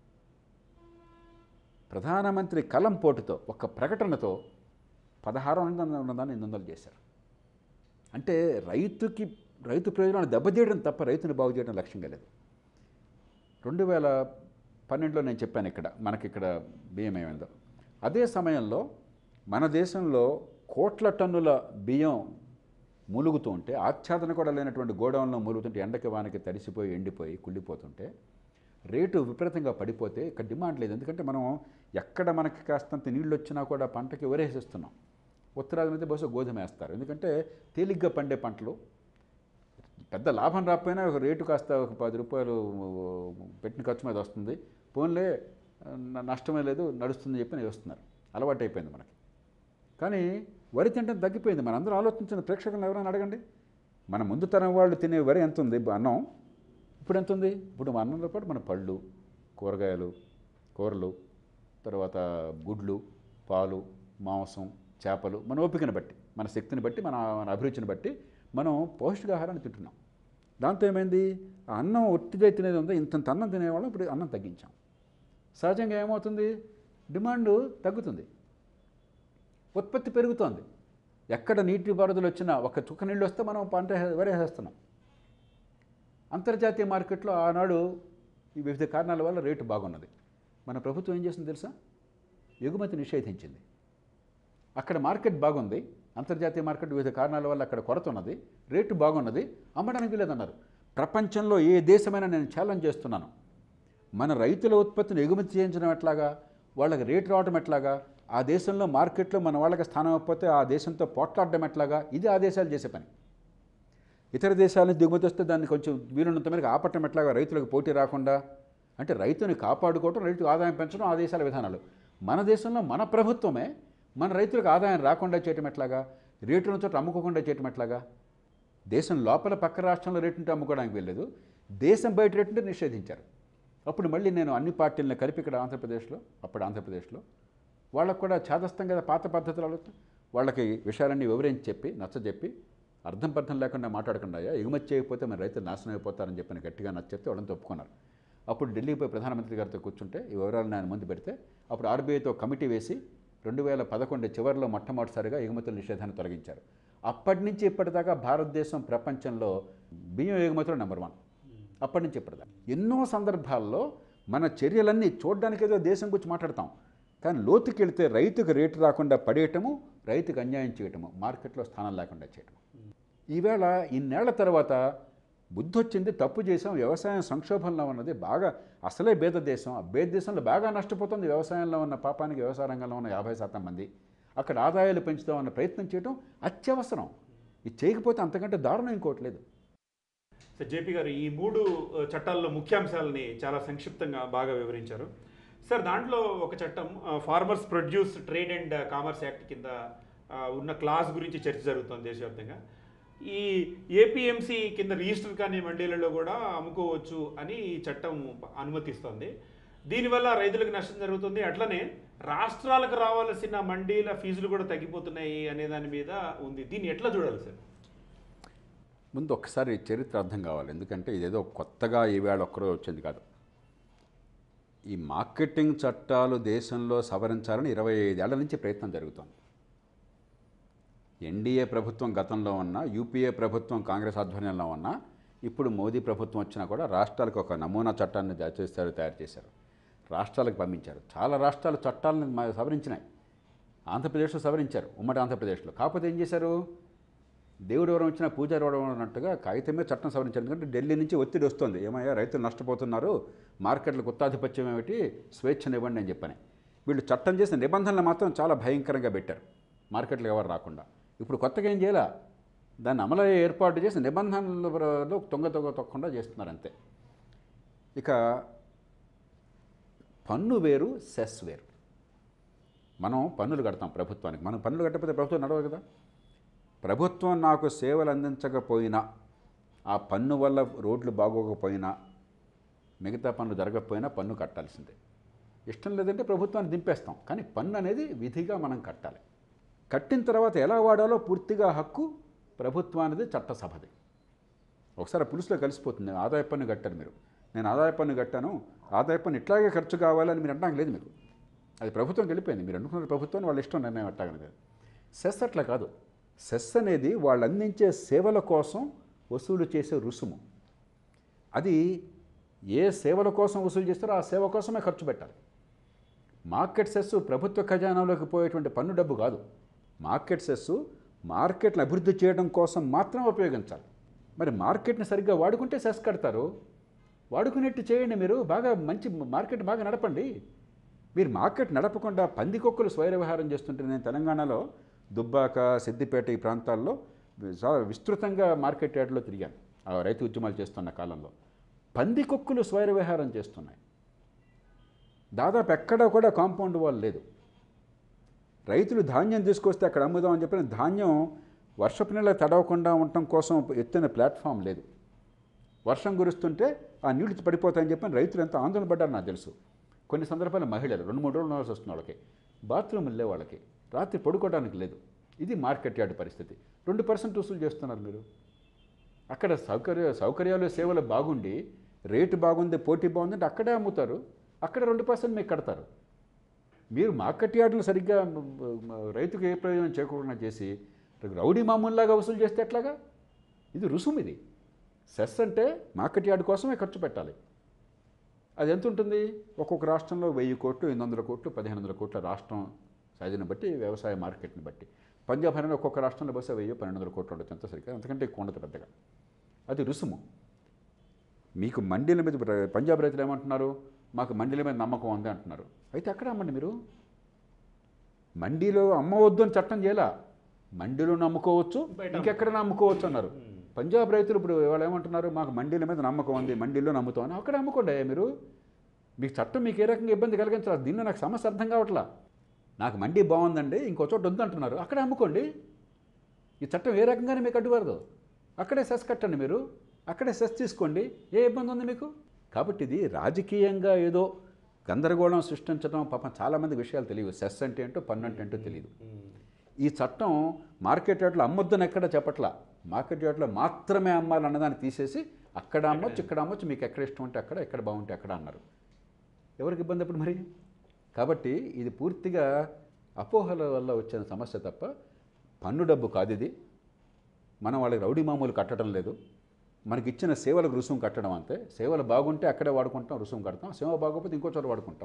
ప్రధానమంత్రి కలం పోటుతో ఒక ప్రకటనతో పదహారు వందలు ఉన్నదాన్ని ఎనిమిది వందలు చేశారు అంటే రైతుకి రైతు ప్రయోజనాలు దెబ్బతీయడం తప్ప రైతుని బాగు చేయడం లక్ష్యంగా లేదు రెండు వేల పన్నెండులో నేను చెప్పాను ఇక్కడ మనకి ఇక్కడ బియ్యం ఏమైందో అదే సమయంలో మన దేశంలో కోట్ల టన్నుల బియ్యం మూలుగుతూ ఉంటే ఆచ్ఛాదన కూడా లేనటువంటి గోడౌన్లో మూలుగుతుంటే ఎండకి వానకి తడిసిపోయి ఎండిపోయి కుళ్ళిపోతుంటే రేటు విపరీతంగా పడిపోతే ఇక్కడ డిమాండ్ లేదు ఎందుకంటే మనం ఎక్కడ మనకి కాస్తంత నీళ్ళు వచ్చినా కూడా పంటకి వరేసేస్తున్నాం ఉత్తరాదిన అయితే బహుశా గోధుమ వేస్తారు ఎందుకంటే తేలిగ్గా పండే పంటలు పెద్ద లాభం రాకపోయినా ఒక రేటు కాస్త ఒక పది రూపాయలు పెట్టిన ఖర్చు మీద వస్తుంది పోన్లే న- నష్టమే లేదు నడుస్తుంది చెప్పి వస్తున్నారు అలవాటు అయిపోయింది మనకి కానీ వరి తింటం తగ్గిపోయింది మన అందరూ ఆలోచించిన ప్రేక్షకులను ఎవరైనా అడగండి మన ముందు తరం వాళ్ళు తినే వరి ఎంత ఉంది అన్నం ఇప్పుడు ఎంత ఉంది ఇప్పుడు మన అన్నంతో పాటు మన పళ్ళు కూరగాయలు కూరలు తర్వాత గుడ్లు పాలు మాంసం చేపలు మన ఓపికను బట్టి మన శక్తిని బట్టి మన మన అభిరుచిని బట్టి మనం పౌష్టికాహారాన్ని తింటున్నాం దాంతో ఏమైంది ఆ అన్నం ఒట్టిదే తినేది ఉందో ఇంతంత అన్నం తినేవాళ్ళం ఇప్పుడు అన్నం తగ్గించాం సహజంగా ఏమవుతుంది డిమాండ్ తగ్గుతుంది ఉత్పత్తి పెరుగుతోంది ఎక్కడ నీటి పారుదల వచ్చినా ఒక చుక్క నీళ్ళు వస్తే మనం పంట వరేసేస్తున్నాం అంతర్జాతీయ మార్కెట్లో ఆనాడు ఈ వివిధ కారణాల వల్ల రేటు బాగున్నది మన ప్రభుత్వం ఏం చేసింది తెలుసా ఎగుమతి నిషేధించింది అక్కడ మార్కెట్ బాగుంది అంతర్జాతీయ మార్కెట్ వివిధ కారణాల వల్ల అక్కడ కొరత ఉన్నది రేటు బాగున్నది అమ్మడానికి లేదన్నారు ప్రపంచంలో ఏ దేశమైనా నేను ఛాలెంజ్ చేస్తున్నాను మన రైతుల ఉత్పత్తిని ఎగుమతి చేయించడం ఎట్లాగా వాళ్ళకి రేటు రావడం ఎట్లాగా ఆ దేశంలో మార్కెట్లో మన వాళ్ళకి స్థానం ఇవ్వకపోతే ఆ దేశంతో పోట్లాడడం ఎట్లాగా ఇది ఆ దేశాలు చేసే పని ఇతర దేశాల నుంచి దిగుమతి వస్తే దాన్ని కొంచెం వీలున్నంత మేరకు ఆపటం ఎట్లాగా రైతులకు పోటీ రాకుండా అంటే రైతుని కాపాడుకోవటం రైతు ఆదాయం పెంచడం ఆ దేశాల విధానాలు మన దేశంలో మన ప్రభుత్వమే మన రైతులకు ఆదాయం రాకుండా చేయటం ఎట్లాగా రేటున చోట అమ్ముకోకుండా చేయటం ఎట్లాగా దేశం లోపల పక్క రాష్ట్రంలో రేటుంటే అమ్ముకోవడానికి వెళ్ళలేదు దేశం బయట రేటుంటే నిషేధించారు అప్పుడు మళ్ళీ నేను అన్ని పార్టీలను కలిపి ఇక్కడ ఆంధ్రప్రదేశ్లో అప్పుడు ఆంధ్రప్రదేశ్లో వాళ్ళకు కూడా చేదస్తం కదా పాత పద్ధతులు అడుగుతాం వాళ్ళకి విషయాలన్నీ వివరించి చెప్పి నచ్చజెప్పి అర్థం పర్థం లేకుండా మాట్లాడకుండా "అయ్యా, ఎగుమతి చేయకపోతే మన రైతులు నాశనం అయిపోతారని చెప్పిన గట్టిగా నచ్చచెప్తే వాళ్ళని ఒప్పుకున్నారు అప్పుడు ఢిల్లీకి పోయి ప్రధానమంత్రి గారితో కూర్చుంటే ఈ వివరాలను ఆయన ముందు పెడితే అప్పుడు ఆర్బీఐతో కమిటీ వేసి రెండు వేల పదకొండు చివరిలో మొట్టమొదటిసారిగా ఎగుమతుల నిషేధాన్ని తొలగించారు అప్పటి నుంచి ఇప్పటిదాకా భారతదేశం ప్రపంచంలో బియ్యం ఎగుమతులు నెంబర్ వన్ అప్పటి నుంచి ఇప్పటిదాకా ఎన్నో సందర్భాల్లో మన చర్యలన్నీ చూడడానికి ఏదో దేశం గురించి మాట్లాడతాం కానీ లోతుకి వెళితే రైతుకు రేటు రాకుండా పడేయటము రైతుకు అన్యాయం చేయటము మార్కెట్లో స్థానం లేకుండా చేయటము ఈవేళ ఇన్నేళ్ల తర్వాత బుద్ధి వచ్చింది తప్పు చేసాం వ్యవసాయం సంక్షోభంలో ఉన్నది బాగా అసలే బేద దేశం ఆ బేద దేశంలో బాగా నష్టపోతుంది వ్యవసాయంలో ఉన్న పాపానికి వ్యవసాయ రంగంలో ఉన్న యాభై శాతం మంది అక్కడ ఆదాయాలు పెంచుదామన్న ప్రయత్నం చేయడం అత్యవసరం ఇది చేయకపోతే అంతకంటే దారుణం ఇంకోటి లేదు సార్ జేపీ గారు ఈ మూడు ఆ, చట్టాల్లో ముఖ్యాంశాలని చాలా సంక్షిప్తంగా బాగా వివరించారు సార్ దాంట్లో ఒక చట్టం farmers produce trade and commerce act కింద ఆ, ఉన్న క్లాస్ గురించి చర్చ జరుగుతుంది దేశవ్యాప్తంగా ఈ ఏపీఎంసీ కింద రిజిస్టర్ కాని మండీలలో కూడా అమ్ముకోవచ్చు అని ఈ చట్టం అనుమతిస్తోంది దీనివల్ల రైతులకు నష్టం జరుగుతుంది అట్లనే రాష్ట్రాలకు రావాల్సిన మండీల ఫీజులు కూడా తగ్గిపోతున్నాయి అనే దాని మీద ఉంది దీన్ని ఎట్లా చూడాలి సార్ ముందు ఒక్కసారి చరిత్ర అర్థం కావాలి ఎందుకంటే ఇదేదో కొత్తగా ఈవేళ ఒక్కరో వచ్చింది కాదు ఈ మార్కెటింగ్ చట్టాలు దేశంలో సవరించాలని ఇరవై ఐదేళ్ల నుంచి ప్రయత్నం జరుగుతోంది ఎన్డీఏ ప్రభుత్వం గతంలో ఉన్న యూపీఏ ప్రభుత్వం కాంగ్రెస్ ఆధ్వర్యంలో ఉన్న ఇప్పుడు మోదీ ప్రభుత్వం వచ్చినా కూడా రాష్ట్రాలకు ఒక నమూనా చట్టాన్ని తయారు చేస్తారు తయారు చేశారు రాష్ట్రాలకు పంపించారు చాలా రాష్ట్రాలు చట్టాలను మ- సవరించినాయి ఆంధ్రప్రదేశ్లో సవరించారు ఉమ్మడి ఆంధ్రప్రదేశ్లో కాకపోతే ఏం చేశారు దేవుడు ఎవరు వచ్చినా పూజారి ఎవరు అన్నట్టుగా కాగితం మీద చట్టం సవరించారు ఎందుకంటే ఢిల్లీ నుంచి ఒత్తిడి వస్తుంది ఏమయ్యా రైతులు నష్టపోతున్నారు మార్కెట్లకు ఉత్తాధిపత్యం ఏమిటి స్వేచ్ఛనివ్వండి అని చెప్పని వీళ్ళు చట్టం చేసిన నిబంధనలు మాత్రం చాలా భయంకరంగా పెట్టారు మార్కెట్లకు ఎవరు రాకుండా ఇప్పుడు కొత్తగా ఏం చేయాల దాన్ని అమలు ఏర్పాటు చేసి నిబంధనలలో తొంగ తొంగ తొక్కకుండా చేస్తున్నారు అంతే ఇక పన్ను వేరు సెస్ వేరు మనం పన్నులు కడతాం ప్రభుత్వానికి మనం పన్నులు కట్టకపోతే ప్రభుత్వం నడవదు కదా ప్రభుత్వం నాకు సేవలు అందించకపోయినా ఆ పన్ను వల్ల రోడ్లు బాగోకపోయినా మిగతా పనులు జరగకపోయినా పన్ను కట్టాల్సిందే ఇష్టం లేదంటే ప్రభుత్వాన్ని దింపేస్తాం కానీ పన్ను అనేది విధిగా మనం కట్టాలి కట్టిన తర్వాత ఎలా వాడాలో పూర్తిగా హక్కు ప్రభుత్వానిది చట్టసభది ఒకసారి పులుసులో కలిసిపోతుంది ఆదాయ పన్ను కట్టారు మీరు నేను ఆదాయ పన్ను కట్టాను ఆదాయ పన్ను ఇట్లాగే ఖర్చు కావాలని మీరు అనడానికి లేదు మీకు అది ప్రభుత్వం వెళ్ళిపోయింది మీరు అనుకున్న ప్రభుత్వం వాళ్ళ ఇష్టం నిర్ణయం పెట్టగలదు సెస్ అట్లా కాదు సెస్ అనేది వాళ్ళు అందించే సేవల కోసం వసూలు చేసే రుసుము అది ఏ సేవల కోసం వసూలు చేస్తారో ఆ సేవ కోసమే ఖర్చు పెట్టాలి మార్కెట్ సెస్ ప్రభుత్వ ఖజానాలోకి పోయేటువంటి పన్ను డబ్బు కాదు మార్కెట్ సెస్ మార్కెట్ను అభివృద్ధి చేయడం కోసం మాత్రం ఉపయోగించాలి మరి మార్కెట్ని సరిగ్గా వాడుకుంటే సెస్ కడతారు వాడుకునేట్టు చేయండి మీరు బాగా మంచి మార్కెట్ బాగా నడపండి మీరు మార్కెట్ నడపకుండా పందికొక్కులు స్వైర వ్యవహారం చేస్తుంటే నేను తెలంగాణలో దుబ్బాక సిద్దిపేట ఈ ప్రాంతాల్లో చాలా విస్తృతంగా మార్కెట్ యార్డ్లో తిరిగాను ఆ రైతు ఉద్యమాలు చేస్తున్న కాలంలో పందికొక్కులు స్వైర విహారం చేస్తున్నాయి దాదాపు ఎక్కడ కూడా కాంపౌండ్ వాల్ లేదు రైతులు ధాన్యం తీసుకొస్తే అక్కడ అమ్ముదామని చెప్పిన ధాన్యం వర్షపు నీళ్ళ తడవకుండా ఉండటం కోసం ఎత్తిన ప్లాట్ఫామ్ లేదు వర్షం కురుస్తుంటే ఆ నీళ్లు పడిపోతాయని చెప్పి రైతులు ఎంత ఆందోళన పడ్డారు నాకు తెలుసు కొన్ని సందర్భాల్లో మహిళలు రెండు మూడు రోజులు ఉండాల్సి వస్తుంది వాళ్ళకి బాత్రూములు లేవు వాళ్ళకి రాత్రి పడుకోవడానికి లేదు ఇది మార్కెట్ యార్డ్ పరిస్థితి రెండు పర్సెంట్ వసూలు చేస్తున్నారు మీరు అక్కడ సౌకర్య సౌకర్యాలు సేవలు బాగుండి రేటు బాగుంది పోటీ బాగుందంటే అక్కడే అమ్ముతారు అక్కడ రెండు పర్సెంట్ మీకు కడతారు మీరు మార్కెట్ యార్డులు సరిగ్గా మ, మ, రైతుకు ఏ ప్రయోజనం చేకూరకుండా చేసి రౌడీ మామూలులాగా వసూలు చేస్తే ఎట్లాగా ఇది రుసుము ఇది సెస్ అంటే మార్కెట్ యార్డ్ కోసమే ఖర్చు పెట్టాలి అది ఎంత ఉంటుంది ఒక్కొక్క రాష్ట్రంలో వెయ్యి కోట్లు ఎనిమిది వందల కోట్లు పదిహేను వందల కోట్ల రాష్ట్రం సైజుని బట్టి వ్యవసాయ మార్కెట్ని బట్టి పంజాబ్ హర్యానా ఒక్కొక్క రాష్ట్రంలో బస్సు వెయ్యి పన్నెండు వందల కోట్లు ఉండొచ్చు అంత సరిగ్గా అంతకంటే ఎక్కువ ఉండదు పెద్దగా అది రుసుము మీకు మండీల మీద ప్ర- పంజాబ్ రైతులు ఏమంటున్నారు మాకు మండీల మీద నమ్మకం ఉంది అంటున్నారు అయితే అక్కడ అమ్మండి మీరు మండీలో అమ్మవద్దు అని చట్టం చేయాల మండీలో నమ్ముకోవచ్చు బయట ఇంకెక్కడ అమ్ముకోవచ్చు అన్నారు పంజాబ్ రైతులు ఇప్పుడు వాళ్ళు ఏమంటున్నారు మాకు మండీల మీద నమ్మకం ఉంది మండీలో నమ్ముతాం అని అక్కడ అమ్ముకోండి అయ్యా మీరు మీకు చట్టం మీకు ఏ రకంగా ఇబ్బంది కలిగించాలి దీనిలో నాకు సమస్య అర్థం కావట్లా నాకు మండీ బాగుందండి ఇంకో చోట వద్దు అంటున్నారు అక్కడే అమ్ముకోండి ఈ చట్టం ఏ రకంగానే మీకు అడ్డుపడదు అక్కడే సెస్ కట్టండి మీరు అక్కడే సెస్ తీసుకోండి ఏ ఇబ్బంది ఉంది మీకు కాబట్టి ఇది రాజకీయంగా ఏదో గందరగోళం సృష్టించడం పాపం చాలామంది విషయాలు తెలియవు సెస్ అంటే ఏంటో పన్ను అంటే ఏంటో తెలియదు ఈ చట్టం మార్కెట్ యార్డ్లో అమ్మొద్దని ఎక్కడ చెప్పట్లా మార్కెట్ యార్డ్లో మాత్రమే అమ్మాలి అన్నదాన్ని తీసేసి అక్కడ అమ్మొచ్చు ఇక్కడ అమ్మొచ్చు మీకు ఎక్కడ ఇష్టం ఉంటే అక్కడ ఎక్కడ బాగుంటే అక్కడ అన్నారు ఎవరికి ఇబ్బంది అప్పుడు మరి కాబట్టి ఇది పూర్తిగా అపోహల వల్ల వచ్చిన సమస్య తప్ప పన్ను డబ్బు కాదు ఇది మనం వాళ్ళకి రౌడీ మామూలు కట్టడం లేదు మనకి ఇచ్చిన సేవలకు రుసుము కట్టడం అంతే సేవలు బాగుంటే అక్కడే వాడుకుంటాం రుసుము కడతాం సేవ బాగోకపోతే ఇంకో చోట వాడుకుంటాం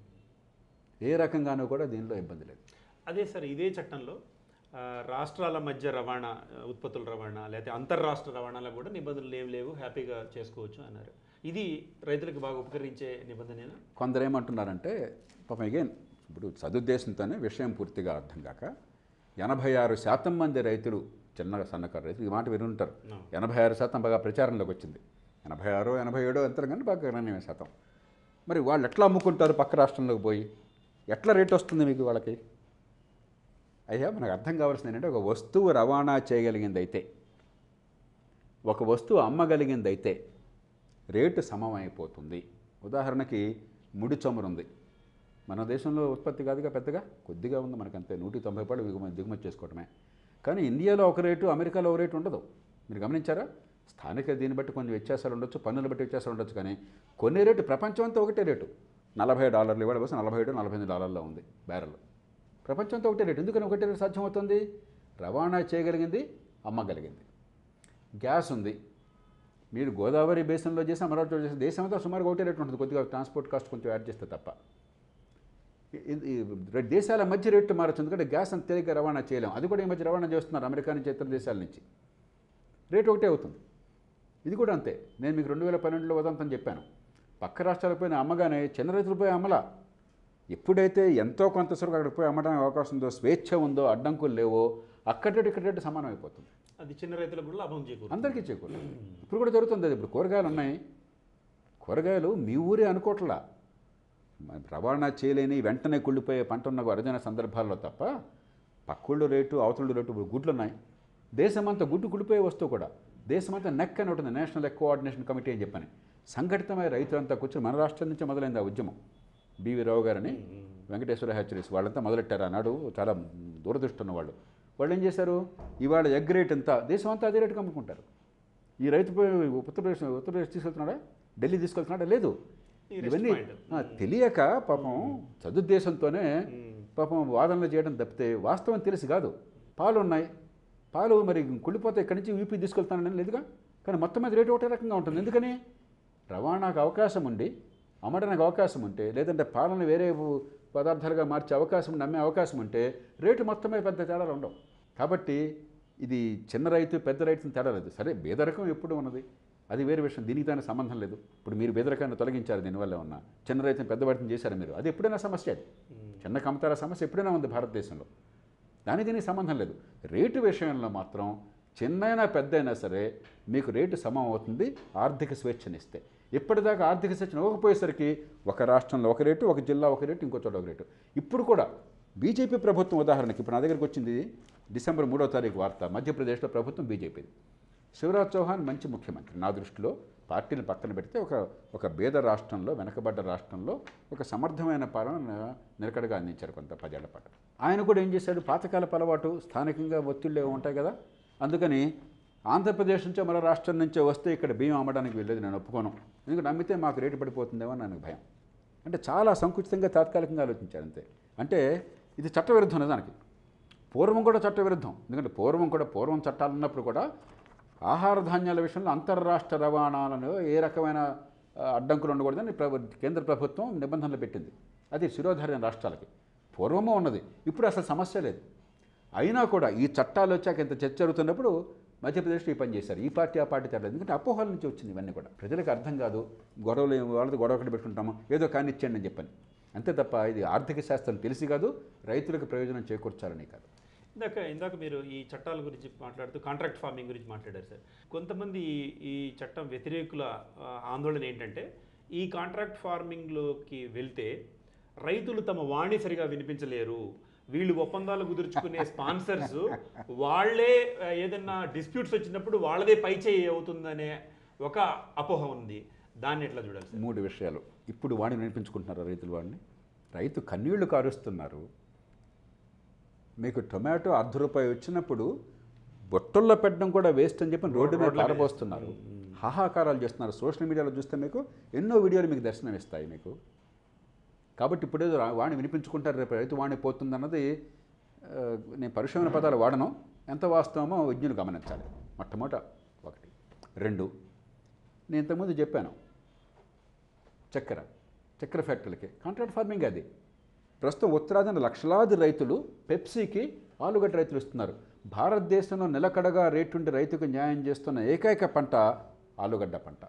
ఏ రకంగానూ కూడా దీనిలో ఇబ్బంది లేదు అదే సార్ ఇదే చట్టంలో ఆ, రాష్ట్రాల మధ్య రవాణా ఆ, ఉత్పత్తుల రవాణా లేకపోతే అంతర్రాష్ట్ర రవాణాలో కూడా నిబంధనలు ఏం లేవు హ్యాపీగా చేసుకోవచ్చు అన్నారు ఇది రైతులకు బాగా ఉపకరించే నిబంధనేనా కొందరు ఏమంటున్నారంటే పాపం అగైన్ ఇప్పుడు సదుద్దేశంతోనే విషయం పూర్తిగా అర్థం కాక ఎనభై ఆరు శాతం మంది రైతులు చిన్న సన్నకారు రైతులు ఈ మాట వినుంటారు No. ఎనభై ఆరు శాతం బాగా ప్రచారంలోకి వచ్చింది ఎనభై ఆరు ఎనభై ఏడో ఎంత కానీ బాగా గణనీయమైన శాతం మరి వాళ్ళు ఎట్లా అమ్ముకుంటారు పక్క రాష్ట్రంలోకి పోయి ఎట్లా రేట్ వస్తుంది మీకు వాళ్ళకి అయ్యా మనకు అర్థం కావాల్సింది ఏంటంటే ఒక వస్తువు రవాణా చేయగలిగింది అయితే ఒక వస్తువు అమ్మగలిగింది అయితే రేటు సమమైపోతుంది ఉదాహరణకి ముడి చమురు ఉంది మన దేశంలో ఉత్పత్తి కాదుగా పెద్దగా కొద్దిగా ఉంది మనకంతే నూటి తొంభై పాటు దిగుమతి దిగుమతి చేసుకోవటమే కానీ ఇండియాలో ఒక రేటు అమెరికాలో ఒక రేటు ఉండదు మీరు గమనించారా స్థానిక దీన్ని బట్టి కొన్ని వ్యత్యాసాలు ఉండొచ్చు పన్నులు బట్టి వ్యత్యాసాలు ఉండొచ్చు కానీ కొన్ని రేటు ప్రపంచం అంతా ఒకటే రేటు నలభై డాలర్లు ఇవాళ కోసం నలభై ఏడు నలభై ఎనిమిది డాలర్లో ఉంది బ్యారెల్ ప్రపంచం అంతా ఒకటే రేటు ఎందుకని ఒకటే రేటు సాధ్యమవుతుంది రవాణా చేయగలిగింది అమ్మగలిగింది గ్యాస్ ఉంది మీరు గోదావరి బేసిన్లో చేసి అమరావతిలో చేసి దేశం అంతా సుమారుగా ఒకటే రేటు ఉంటుంది కొద్దిగా ట్రాన్స్పోర్ట్ కాస్ట్ కొంచెం యాడ్ చేస్తే తప్ప ఈ- ఈ రెండు దేశాల మధ్య రేట్లు మారచ్చు ఎందుకంటే గ్యాస్ అంత తేలిగ్గా రవాణా చేయలేం అది కూడా ఈ మధ్య రవాణా చేస్తున్నారు అమెరికా నుంచి ఇతర దేశాల నుంచి రేటు ఒకటే అవుతుంది ఇది కూడా అంతే నేను మీకు రెండు వేల పన్నెండులో ఉదంతం చెప్పాను పక్క రాష్ట్రాలకు పోయిన అమ్మగానే చిన్న రైతులు పోయి అమ్మలా ఎప్పుడైతే ఎంతో కొంత సరుకు అక్కడికి పోయి అమ్మడానికి అవకాశం ఉందో స్వేచ్ఛ ఉందో అడ్డంకులు లేవో అక్కడ రేటు ఇక్కడ రేటు సమానం అయిపోతుంది అది చిన్న రైతులకు కూడా లాభం చేకూరు అందరికీ చేకూరు ఇప్పుడు కూడా జరుగుతుంది అది ఇప్పుడు కూరగాయలు ఉన్నాయి కూరగాయలు మీ ఊరే అనుకోవట్లా మన రవాణా చేయలేని వెంటనే కుళ్ళిపోయే పంట ఉన్న అరుదైన సందర్భాల్లో తప్ప పక్కుళ్ళు రేటు అవతల రేటు ఇప్పుడు గుడ్లు ఉన్నాయి దేశమంతా గుడ్డు కుళ్ళిపోయే వస్తువు కూడా దేశమంతా నెక్ అని ఉంటుంది నేషనల్ ఎక్ కోఆర్డినేషన్ కమిటీ అని చెప్పని సంఘటితమైన రైతులంతా కూర్చొని మన రాష్ట్రం నుంచి మొదలైంది ఆ ఉద్యమం బివి రావు గారని వెంకటేశ్వర హ్యాచరీస్ వాళ్ళంతా మొదలెట్టారు ఆనాడు చాలా దూరదృష్టి ఉన్న వాళ్ళు వాళ్ళు ఏం చేశారు ఇవాళ ఎగ్ రేట్ ఎంత దేశం అంతా అదే రేటుకి అమ్ముకుంటారు ఈ రైతు పోయి ఉత్తరప్రదేశ్ ఉత్తరప్రదేశ్ తీసుకెళ్తున్నాడా ఢిల్లీ తీసుకెళ్తున్నాడా లేదు ఈ rest ఇవన్నీ point. ఆ, తెలియక పాపం చదుద్దేశంతోనే పాపం వాదనలు చేయడం తప్పితే వాస్తవం తెలిసి కాదు పాలు ఉన్నాయి పాలు మరి కుళ్ళిపోతే ఇక్కడి నుంచి యూపీ తీసుకెళ్తానని లేదుగా కానీ మొత్తం మీద రేటు ఒకటే రకంగా ఉంటుంది ఎందుకని రవాణాకు అవకాశం ఉండి అమ్మడానికి అవకాశం ఉంటే లేదంటే పాలన వేరే పు- పదార్థాలుగా మార్చే అవకాశం ఉండి అమ్మే అవకాశం ఉంటే రేటు మొత్తమే పెద్ద తేడాలు ఉండవు కాబట్టి ఇది చిన్న రైతు పెద్ద రైతుని తేడా లేదు సరే బేదరకం ఎప్పుడు ఉన్నది అది వేరే విషయం దీనికి దానికి సంబంధం లేదు ఇప్పుడు మీరు బేదరకాన్ని తొలగించారు దీనివల్ల ఉన్న చిన్న రైతుని పెద్ద వాటిని చేశారు మీరు అది ఎప్పుడైనా సమస్య అది చిన్న కమతాల సమస్య ఎప్పుడైనా ఉంది భారతదేశంలో దాని దీనికి సంబంధం లేదు రేటు విషయంలో మాత్రం చిన్నైనా పెద్దయినా సరే మీకు రేటు సమం అవుతుంది ఆర్థిక స్వేచ్ఛనిస్తే ఇప్పటిదాకా ఆర్థిక స్వేచ్ఛను ఇవ్వకపోయేసరికి ఒక రాష్ట్రంలో ఒక రేటు ఒక జిల్లా ఒక రేటు ఇంకో చోట ఒక రేటు ఇప్పుడు కూడా బీజేపీ ప్రభుత్వం ఉదాహరణకి ఇప్పుడు నా దగ్గరికి వచ్చింది డిసెంబర్ మూడో తారీఖు వార్త మధ్యప్రదేశ్లో ప్రభుత్వం బీజేపీది శివరాజ్ చౌహాన్ మంచి ముఖ్యమంత్రి నా దృష్టిలో పార్టీని పక్కన పెడితే ఒక ఒక పేద రాష్ట్రంలో వెనకబడ్డ రాష్ట్రంలో ఒక సమర్థమైన పాలన నిలకడగా అందించారు కొంత పదేళ్ల పాటు ఆయన కూడా ఏం చేశాడు పాతకాలపు అలవాటు స్థానికంగా ఒత్తిళ్ళు ఏవో ఉంటాయి కదా అందుకని ఆంధ్రప్రదేశ్ నుంచో మరో రాష్ట్రం నుంచో వస్తే ఇక్కడ బియ్యం అమ్మడానికి వెళ్ళేది నేను ఒప్పుకోను ఎందుకంటే అమ్మితే మాకు రేటు పడిపోతుందేమో అని నాకు భయం అంటే చాలా సంకుచితంగా తాత్కాలికంగా ఆలోచించారు అంతే అంటే ఇది చట్టవిరుద్ధం నిజానికి పూర్వం కూడా చట్టవిరుద్ధం ఎందుకంటే పూర్వం కూడా పూర్వం చట్టాలు ఉన్నప్పుడు కూడా ఆహార ధాన్యాల విషయంలో అంతర్రాష్ట్ర రవాణాలను ఏ రకమైన ఆ, అడ్డంకులు ఉండకూడదని ప్రభు కేంద్ర ప్రభుత్వం నిబంధనలు పెట్టింది అది శిరోధార్య రాష్ట్రాలకి పూర్వము ఉన్నది ఇప్పుడు అసలు సమస్య లేదు అయినా కూడా ఈ చట్టాలు వచ్చాక ఇంత చర్చ జరుగుతున్నప్పుడు మధ్యప్రదేశ్లో ఈ పని చేశారు ఈ పార్టీ ఆ పార్టీ తేడా ఎందుకంటే అపోహల నుంచి వచ్చింది ఇవన్నీ కూడా ప్రజలకు అర్థం కాదు గొడవలు ఏం- వాళ్ళతో గొడవ ఒకటి పెట్టుకుంటాము ఏదో కానిచ్చేయండి అని చెప్పని అంతే తప్ప ఇది ఆర్థిక శాస్త్రం తెలిసి కాదు రైతులకు ప్రయోజనం చేకూర్చాలని కాదు ఇందాక ఇందాక మీరు ఈ చట్టాల గురించి మాట్లాడుతూ కాంట్రాక్ట్ ఫార్మింగ్ గురించి మాట్లాడారు సార్ కొంతమంది ఈ- ఈ చట్టం వ్యతిరేకుల ఆ, ఆందోళన ఏంటంటే ఈ కాంట్రాక్ట్ ఫార్మింగ్లోకి వెళ్తే రైతులు తమ వాణి సరిగా వినిపించలేరు వీళ్ళు ఒప్పందాలు కుదుర్చుకునే స్పాన్సర్స్ వాళ్ళే ఆ, ఏదన్నా డిస్ప్యూట్స్ వచ్చినప్పుడు వాళ్ళదే పై చేయి అవుతుందనే ఒక అపోహ ఉంది దాన్ని ఎట్లా చూడాలి సార్ మూడు విషయాలు ఇప్పుడు వాడిని వినిపించుకుంటున్నారు రైతులు వాడిని రైతు కన్నీళ్లు కారుస్తున్నారు మీకు టొమాటో అర్ధ రూపాయి వచ్చినప్పుడు బొట్టల్లో పెట్టడం కూడా వేస్ట్ అని చెప్పి రోడ్డు మీద రోడ్ల మీద పారబోస్తున్నారు హాహాకారాలు చేస్తున్నారు సోషల్ మీడియాలో చూస్తే మీకు ఎన్నో వీడియోలు మీకు దర్శనం ఇస్తాయి మీకు కాబట్టి ఇప్పుడు ఏదో రా- వాణి వినిపించుకుంటారు రేపు రైతు వాణి పోతుందన్నది ఆ, నేను పరుషమైన పదాలు వాడను ఎంత వాస్తవమో విజ్ఞులు గమనించాలి మొట్టమొదట ఒకటి రెండు నేను ఇంతకుముందు చెప్పాను చక్కెర చక్కెర ఫ్యాక్టరీలకి కాంట్రాక్ట్ ఫార్మింగ్ అది ప్రస్తుతం ఉత్తరాదిన లక్షలాది రైతులు పెప్సీకి ఆలుగడ్డ రైతులు ఇస్తున్నారు భారతదేశంలో నిలకడగా రేటుండి రైతుకు న్యాయం చేస్తున్న ఏకైక పంట ఆలుగడ్డ పంట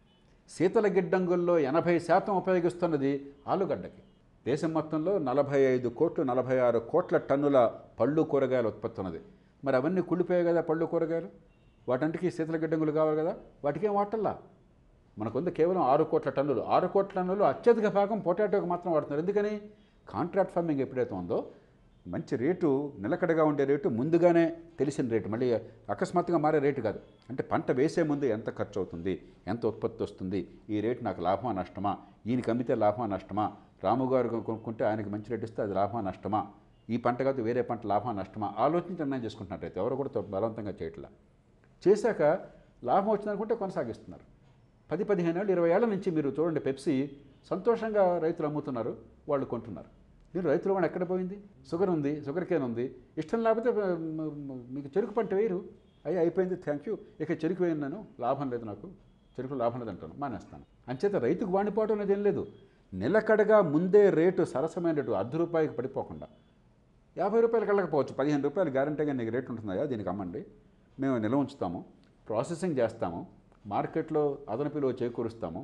శీతల గిడ్డంగుల్లో ఎనభై శాతం ఉపయోగిస్తున్నది ఆలుగడ్డకి దేశం మొత్తంలో నలభై ఐదు కోట్లు నలభై ఆరు కోట్ల టన్నుల పళ్ళు కూరగాయలు ఉత్పత్తి ఉన్నది మరి అవన్నీ కుళ్ళిపోయాయి కదా పళ్ళు కూరగాయలు వాటంటికి శీతల గిడ్డంగులు కావాలి కదా వాటికేం వాటల్లా మనకుంది కేవలం ఆరు కోట్ల టన్నులు ఆరు కోట్ల టన్నులు అత్యధిక భాగం పొటాటోకి మాత్రం వాడుతున్నారు ఎందుకని కాంట్రాక్ట్ ఫార్మింగ్ ఎప్పుడైతే ఉందో మంచి రేటు నిలకడగా ఉండే రేటు ముందుగానే తెలిసిన రేటు మళ్ళీ అకస్మాత్తుగా మారే రేటు కాదు అంటే పంట వేసే ముందు ఎంత ఖర్చు అవుతుంది ఎంత ఉత్పత్తి వస్తుంది ఈ రేటు నాకు లాభమా నష్టమా ఈయనకి అమ్మితే లాభమా నష్టమా రాము గారు కొనుక్కుంటే ఆయనకి మంచి రేటు ఇస్తే అది లాభమా నష్టమా ఈ పంట కాదు వేరే పంట లాభమా నష్టమా ఆలోచించి నిర్ణయం చేసుకుంటున్నట్టయితే ఎవరు కూడా బలవంతంగా చేయట్లా చేశాక లాభం వచ్చిందనుకుంటే కొనసాగిస్తున్నారు పది పదిహేను ఏళ్ళు ఇరవై ఏళ్ళ నుంచి మీరు చూడండి పెప్సీ సంతోషంగా రైతులు అమ్ముతున్నారు వాళ్ళు కొంటున్నారు మీరు రైతుల వాడు ఎక్కడ పోయింది షుగర్ ఉంది షుగర్ కేన్ ఉంది ఇష్టం లేకపోతే మ, మ, మీకు చెరుకు పంట వేయరు అయ్యి అయిపోయింది థ్యాంక్ యూ ఇక చెరుకు వేయను నేను లాభం లేదు నాకు చెరుకు లాభం లేదు అంటాను మానేస్తాను అంచేత రైతుకు వాడిపోవడం అనేది ఏం లేదు నిలకడగా ముందే రేటు సరసమైన రేటు అర్ధ రూపాయికి పడిపోకుండా యాభై రూపాయలకి వెళ్ళకపోవచ్చు పదిహేను రూపాయలు గ్యారంటీగా నీకు రేటు ఉంటుందా దీనికి అమ్మండి మేము నిల్వ ఉంచుతాము ప్రాసెసింగ్ చేస్తాము మార్కెట్లో అదనపు విలువ చేకూరుస్తాము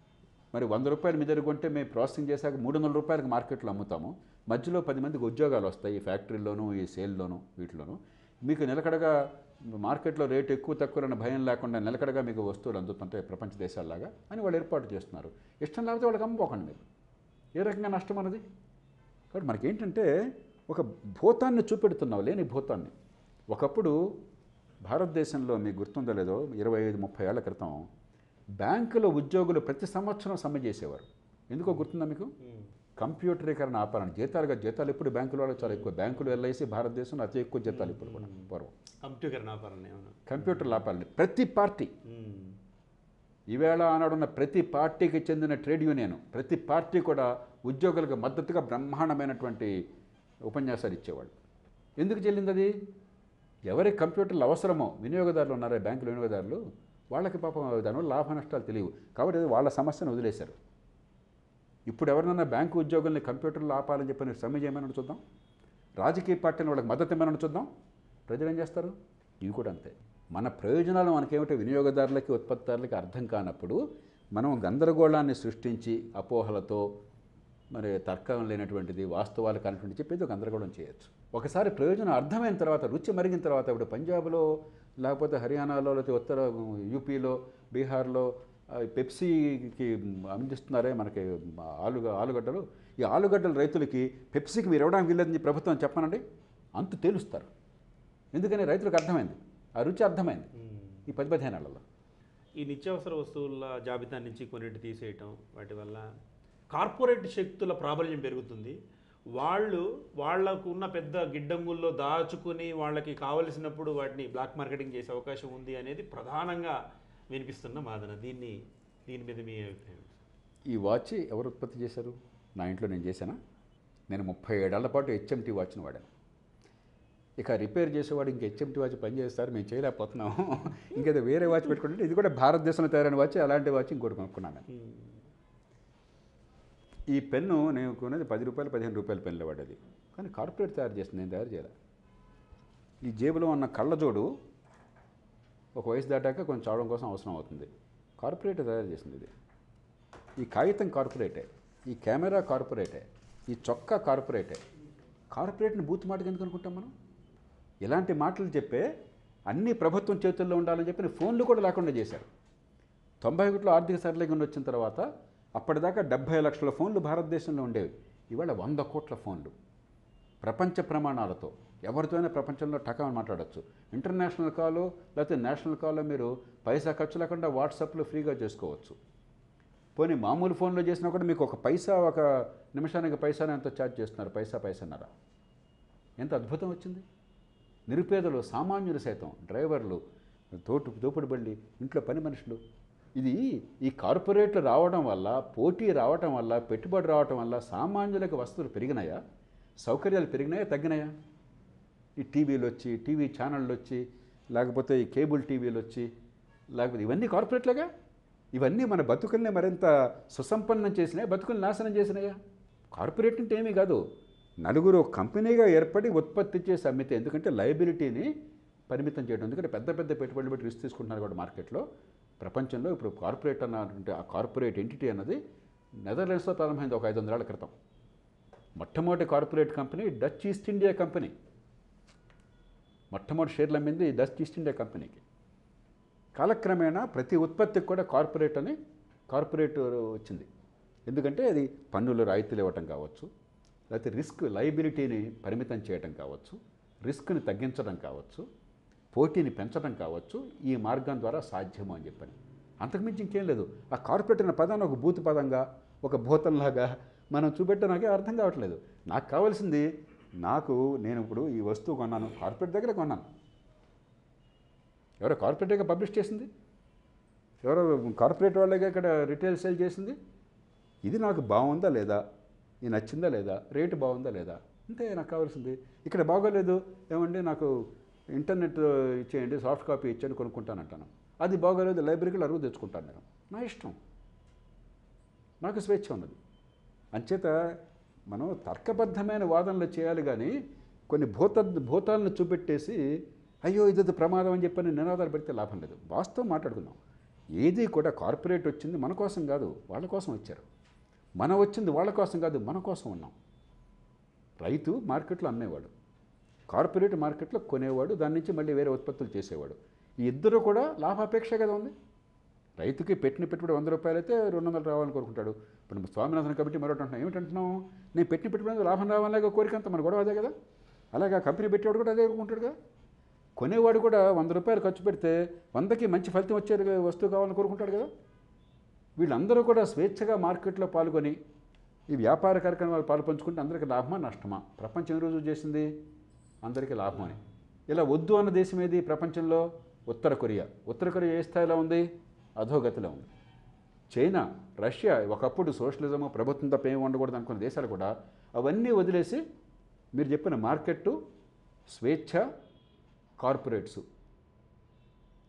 మరి వంద రూపాయలు మీ దగ్గర కొంటే మేము ప్రాసెసింగ్ చేశాక మూడు వందల రూపాయలకు మార్కెట్లో అమ్ముతాము మధ్యలో పది మందికి ఉద్యోగాలు వస్తాయి ఈ ఫ్యాక్టరీల్లోనూ ఈ సేల్లోనూ వీటిలోనూ మీకు నిలకడగా మార్కెట్లో రేటు ఎక్కువ తక్కువ అన్న భయం లేకుండా నిలకడగా మీకు వస్తువులు అందుతుంటాయి ప్రపంచ దేశాల్లాగా అని వాళ్ళు ఏర్పాటు చేస్తున్నారు ఇష్టం లేకపోతే వాళ్ళకి అమ్ముకోకండి మీరు ఏ రకంగా నష్టం అన్నది కాబట్టి మనకేంటంటే ఒక భూతాన్ని చూపెడుతున్నావు లేని భూతాన్ని ఒకప్పుడు భారతదేశంలో మీకు గుర్తుందో లేదో ఇరవై ఐదు ముప్పై ఏళ్ల క్రితం బ్యాంకులో ఉద్యోగులు ప్రతి సంవత్సరం సమ్మె చేసేవారు ఎందుకో గుర్తుందా మీకు కంప్యూటరీకరణ ఆపాలని జీతాలుగా జీతాలు ఇప్పుడు బ్యాంకుల వాళ్ళు చాలా ఎక్కువ బ్యాంకులు ఎల్ఐసి భారతదేశంలో అతి ఎక్కువ జీతాలు ఇప్పుడు కూడా పూర్వం కంప్యూటర్ ఆపాలని ఏమన్నా కంప్యూటర్లు ఆపాలని ప్రతి పార్టీ మ్మ్. ఈవేళ ఆనాడున్న ప్రతి పార్టీకి చెందిన ట్రేడ్ యూనియన్ ప్రతి పార్టీ కూడా ఉద్యోగులకు మద్దతుగా బ్రహ్మాండమైనటువంటి ఉపన్యాసాలు ఇచ్చేవాళ్ళు ఎందుకు చెల్లింది అది ఎవరికి కంప్యూటర్లు అవసరమో వినియోగదారులు ఉన్నారే బ్యాంకుల వినియోగదారులు వాళ్ళకి పాపం దానివల్ల లాభ నష్టాలు తెలియవు కాబట్టి అది వాళ్ళ సమస్యను వదిలేశారు ఇప్పుడు ఎవరినైనా బ్యాంకు ఉద్యోగుల్ని కంప్యూటర్లు ఆపాలని చెప్పి సమ్మె చేయమని చూద్దాం రాజకీయ పార్టీని వాళ్ళకి మద్దతు ఇవ్వమని చూద్దాం ప్రజలు ఏం చేస్తారు ఇవి కూడా అంతే మన ప్రయోజనాలు మనకేమిటో వినియోగదారులకి ఉత్పత్తిదారులకి అర్థం కానప్పుడు మనం గందరగోళాన్ని సృష్టించి అపోహలతో మరి తర్కం లేనటువంటిది వాస్తవాలు కానటువంటి చెప్పేది ఒక గందరగోళం చేయొచ్చు ఒకసారి ప్రయోజనం అర్థమైన తర్వాత రుచి మరిగిన తర్వాత ఇప్పుడు పంజాబ్లో లేకపోతే హర్యానాలో లేకపోతే ఉత్తర యూపీలో బీహార్లో ఆ, పెప్సీకి అందిస్తున్నారే మనకి ఆలుగ ఆలుగడ్డలు ఈ ఆలుగడ్డల రైతులకి పెప్సీకి మీరు ఇవ్వడానికి వీల్లేదని ప్రభుత్వం చెప్పనండి అంతు తేలుస్తారు ఎందుకని రైతులకు అర్థమైంది ఆ రుచి అర్థమైంది ఈ పది పదిహేను నెలల్లో ఈ నిత్యావసర వస్తువుల జాబితా నుంచి కొన్నిటి తీసేయటం వాటి వల్ల కార్పొరేట్ శక్తుల ప్రాబల్యం పెరుగుతుంది వాళ్ళు వాళ్ళకు ఉన్న పెద్ద గిడ్డంగుల్లో దాచుకుని వాళ్ళకి కావలసినప్పుడు వాటిని బ్లాక్ మార్కెటింగ్ చేసే అవకాశం ఉంది అనేది ప్రధానంగా వినిపిస్తున్న వాదన దీన్ని దీని మీద మీ అభిప్రాయం ఈ వాచ్ ఎవరు ఉత్పత్తి చేశారు నా ఇంట్లో నేను చేశానా నేను ముప్పై ఏడేళ్ల పాటు హెచ్ఎంటీ వాచ్ని వాడాను ఇక రిపేర్ చేసేవాడు ఇంక హెచ్ఎంటీ వాచ్ పనిచేస్తారు మేము చేయలేకపోతున్నాము ఇంకేదో వేరే వాచ్ పెట్టుకుంటే ఇది కూడా భారతదేశంలో తయారైన వాచ్ అలాంటి వాచ్ ఇంకోటి కొనుక్కున్నాను నేను. ఈ పెన్ను నేను కొనేది పది రూపాయలు పదిహేను రూపాయల పెన్నులో పడ్డది కానీ కార్పొరేట్ తయారు చేస్తుంది నేను తయారు చేయాలి ఈ జేబులో ఉన్న కళ్ళజోడు ఒక వయసు దాటాక కొంచెం చావడం కోసం అవసరం అవుతుంది కార్పొరేట్ తయారు చేసింది ఇది ఈ కాగితం కార్పొరేటే ఈ కెమెరా కార్పొరేటే ఈ చొక్కా కార్పొరేటే కార్పొరేట్ని బూత్ మాటకి ఎందుకు అనుకుంటాం మనం ఇలాంటి మాటలు చెప్పే అన్ని ప్రభుత్వం చేతుల్లో ఉండాలని చెప్పి ఫోన్లు కూడా లేకుండా చేశారు తొంభై ఒకటిలో ఆర్థిక సరళీకరణ వచ్చిన తర్వాత అప్పటిదాకా డెబ్బై లక్షల ఫోన్లు భారతదేశంలో ఉండేవి ఇవాళ వంద కోట్ల ఫోన్లు ప్రపంచ ప్రమాణాలతో ఎవరితోనే ప్రపంచంలో టకామని మాట్లాడొచ్చు ఇంటర్నేషనల్ కాల్ లేకపోతే నేషనల్ కాల్లో మీరు పైసా ఖర్చు లేకుండా వాట్సాప్లో ఫ్రీగా చేసుకోవచ్చు పోనీ మామూలు ఫోన్లో చేసినా కూడా మీకు ఒక పైసా ఒక నిమిషానికి పైసానే ఎంత ఛార్జ్ చేస్తున్నారు పైసా పైసన్నర ఎంత అద్భుతం వచ్చింది నిరుపేదలు సామాన్యులు సైతం డ్రైవర్లు తోటు దోపుడు బండి ఇంట్లో పని మనుషులు ఇది ఈ కార్పొరేట్లు రావడం వల్ల పోటీ రావటం వల్ల పెట్టుబడి రావటం వల్ల సామాన్యులకు వస్తువులు పెరిగినాయా సౌకర్యాలు పెరిగినాయా తగ్గినాయా ఈ టీవీలు వచ్చి టీవీ ఛానళ్ళు వచ్చి లేకపోతే ఈ కేబుల్ టీవీలు వచ్చి లేకపోతే ఇవన్నీ కార్పొరేట్లుగా ఇవన్నీ మన బతుకుల్ని మరింత సుసంపన్నం చేసినాయా బతుకుల్ని నాశనం చేసినాయా కార్పొరేట్ అంటే ఏమీ కాదు నలుగురు ఒక కంపెనీగా ఏర్పడి ఉత్పత్తి చేసి అమ్మితే ఎందుకంటే లయబిలిటీని పరిమితం చేయడం ఎందుకంటే పెద్ద పెద్ద పెట్టుబడులు పెట్టి రిస్క్ తీసుకుంటున్నారు కూడా మార్కెట్లో ప్రపంచంలో ఇప్పుడు కార్పొరేట్ అన్నటువంటి ఆ కార్పొరేట్ ఎంటిటీ అన్నది నెదర్లాండ్స్లో ప్రారంభమైంది ఒక ఐదు వందల క్రితం మొట్టమొదటి corporate company Dutch East India company మొట్టమొదటి షేర్లు అమ్మింది డచ్ ఈస్ట్ ఇండియా కంపెనీకి కాలక్రమేణా ప్రతి ఉత్పత్తికి కూడా కార్పొరేట్ అని కార్పొరేట్ వచ్చింది ఎందుకంటే అది పన్నులు రాయితీలు ఇవ్వటం కావచ్చు లేకపోతే రిస్క్ లైబిలిటీని పరిమితం చేయటం కావచ్చు రిస్క్ని తగ్గించడం కావచ్చు పోటీని పెంచడం కావచ్చు ఈ మార్గం ద్వారా సాధ్యము అని చెప్పని అంతకుమించి ఇంకేం లేదు ఆ కార్పొరేట్ అనే పదాన్ని ఒక భూత పదంగా ఒక భూతంలాగా మనం చూపెట్ట నాకే అర్థం కావట్లేదు నాకు కావాల్సింది నాకు నేను ఇప్పుడు ఈ వస్తువు కొన్నాను కార్పొరేట్ దగ్గర కొన్నాను ఎవరో కార్పొరేట్గా పబ్లిష్ చేసింది ఎవరో కార్పొరేట్ వాళ్ళగా ఇక్కడ రిటైల్ సేల్ చేసింది ఇది నాకు బాగుందా లేదా ఇది నచ్చిందా లేదా రేటు బాగుందా లేదా అంతే నాకు కావాల్సింది ఇక్కడ బాగోలేదు ఏమండి నాకు ఇంటర్నెట్ ఇచ్చేయండి సాఫ్ట్ కాపీ ఇచ్చేయండి కొనుక్కుంటానంటాను అది బాగోలేదు లైబ్రరీకి అరువు తెచ్చుకుంటాను నేను నా ఇష్టం నాకు స్వేచ్ఛ ఉన్నది అంచేత మనం తర్కబద్ధమైన వాదనలు చేయాలి కానీ కొన్ని భూత భూతాలను చూపెట్టేసి అయ్యో ఇది ప్రమాదం అని చెప్పని నినాదాలు పెడితే లాభం లేదు వాస్తవం మాట్లాడుకుందాం ఏది కూడా కార్పొరేట్ వచ్చింది మన కోసం కాదు వాళ్ళ కోసం వచ్చారు మన వచ్చింది వాళ్ళ కోసం కాదు మన కోసం ఉన్నాం రైతు మార్కెట్లో అమ్మేవాడు కార్పొరేట్ మార్కెట్లో కొనేవాడు దాని నుంచి మళ్ళీ వేరే ఉత్పత్తులు చేసేవాడు ఈ ఇద్దరు కూడా లాభాపేక్ష కదా ఉంది రైతుకి పెట్టిన పెట్టుబడి వంద రూపాయలు అయితే రెండు వందలు రావాలని కోరుకుంటాడు ఇప్పుడు స్వామినాథన్ కాబట్టి మరొకటి అంటున్నాం ఏమిటంటున్నాం నేను పెట్టిన పెట్టుబడి లాభం రావాలనే కోరిక అంత మన గొడవ అదే కదా అలాగే ఆ కంపెనీ పెట్టేవాడు కూడా అదే కోరుకుంటాడు కదా కొనేవాడు కూడా వంద రూపాయలు ఖర్చు పెడితే వందకి మంచి ఫలితం వచ్చే వస్తువు కావాలని కోరుకుంటాడు కదా వీళ్ళందరూ కూడా స్వేచ్ఛగా మార్కెట్లో పాల్గొని ఈ వ్యాపార కార్యక్రమాలు పాలు పంచుకుంటే అందరికీ లాభమా నష్టమా ప్రపంచం ఏ రోజు చేసింది అందరికీ లాభం అని ఇలా వద్దు అన్న దేశం ఏది ప్రపంచంలో ఉత్తర కొరియా ఉత్తర కొరియా ఏ స్థాయిలో ఉంది అధోగతిలో ఉంది చైనా రష్యా ఒకప్పుడు సోషలిజము ప్రభుత్వం తప్ప ఏమి ఉండకూడదు అనుకున్న దేశాలు కూడా అవన్నీ వదిలేసి మీరు చెప్పిన మార్కెట్టు స్వేచ్ఛ కార్పొరేట్స్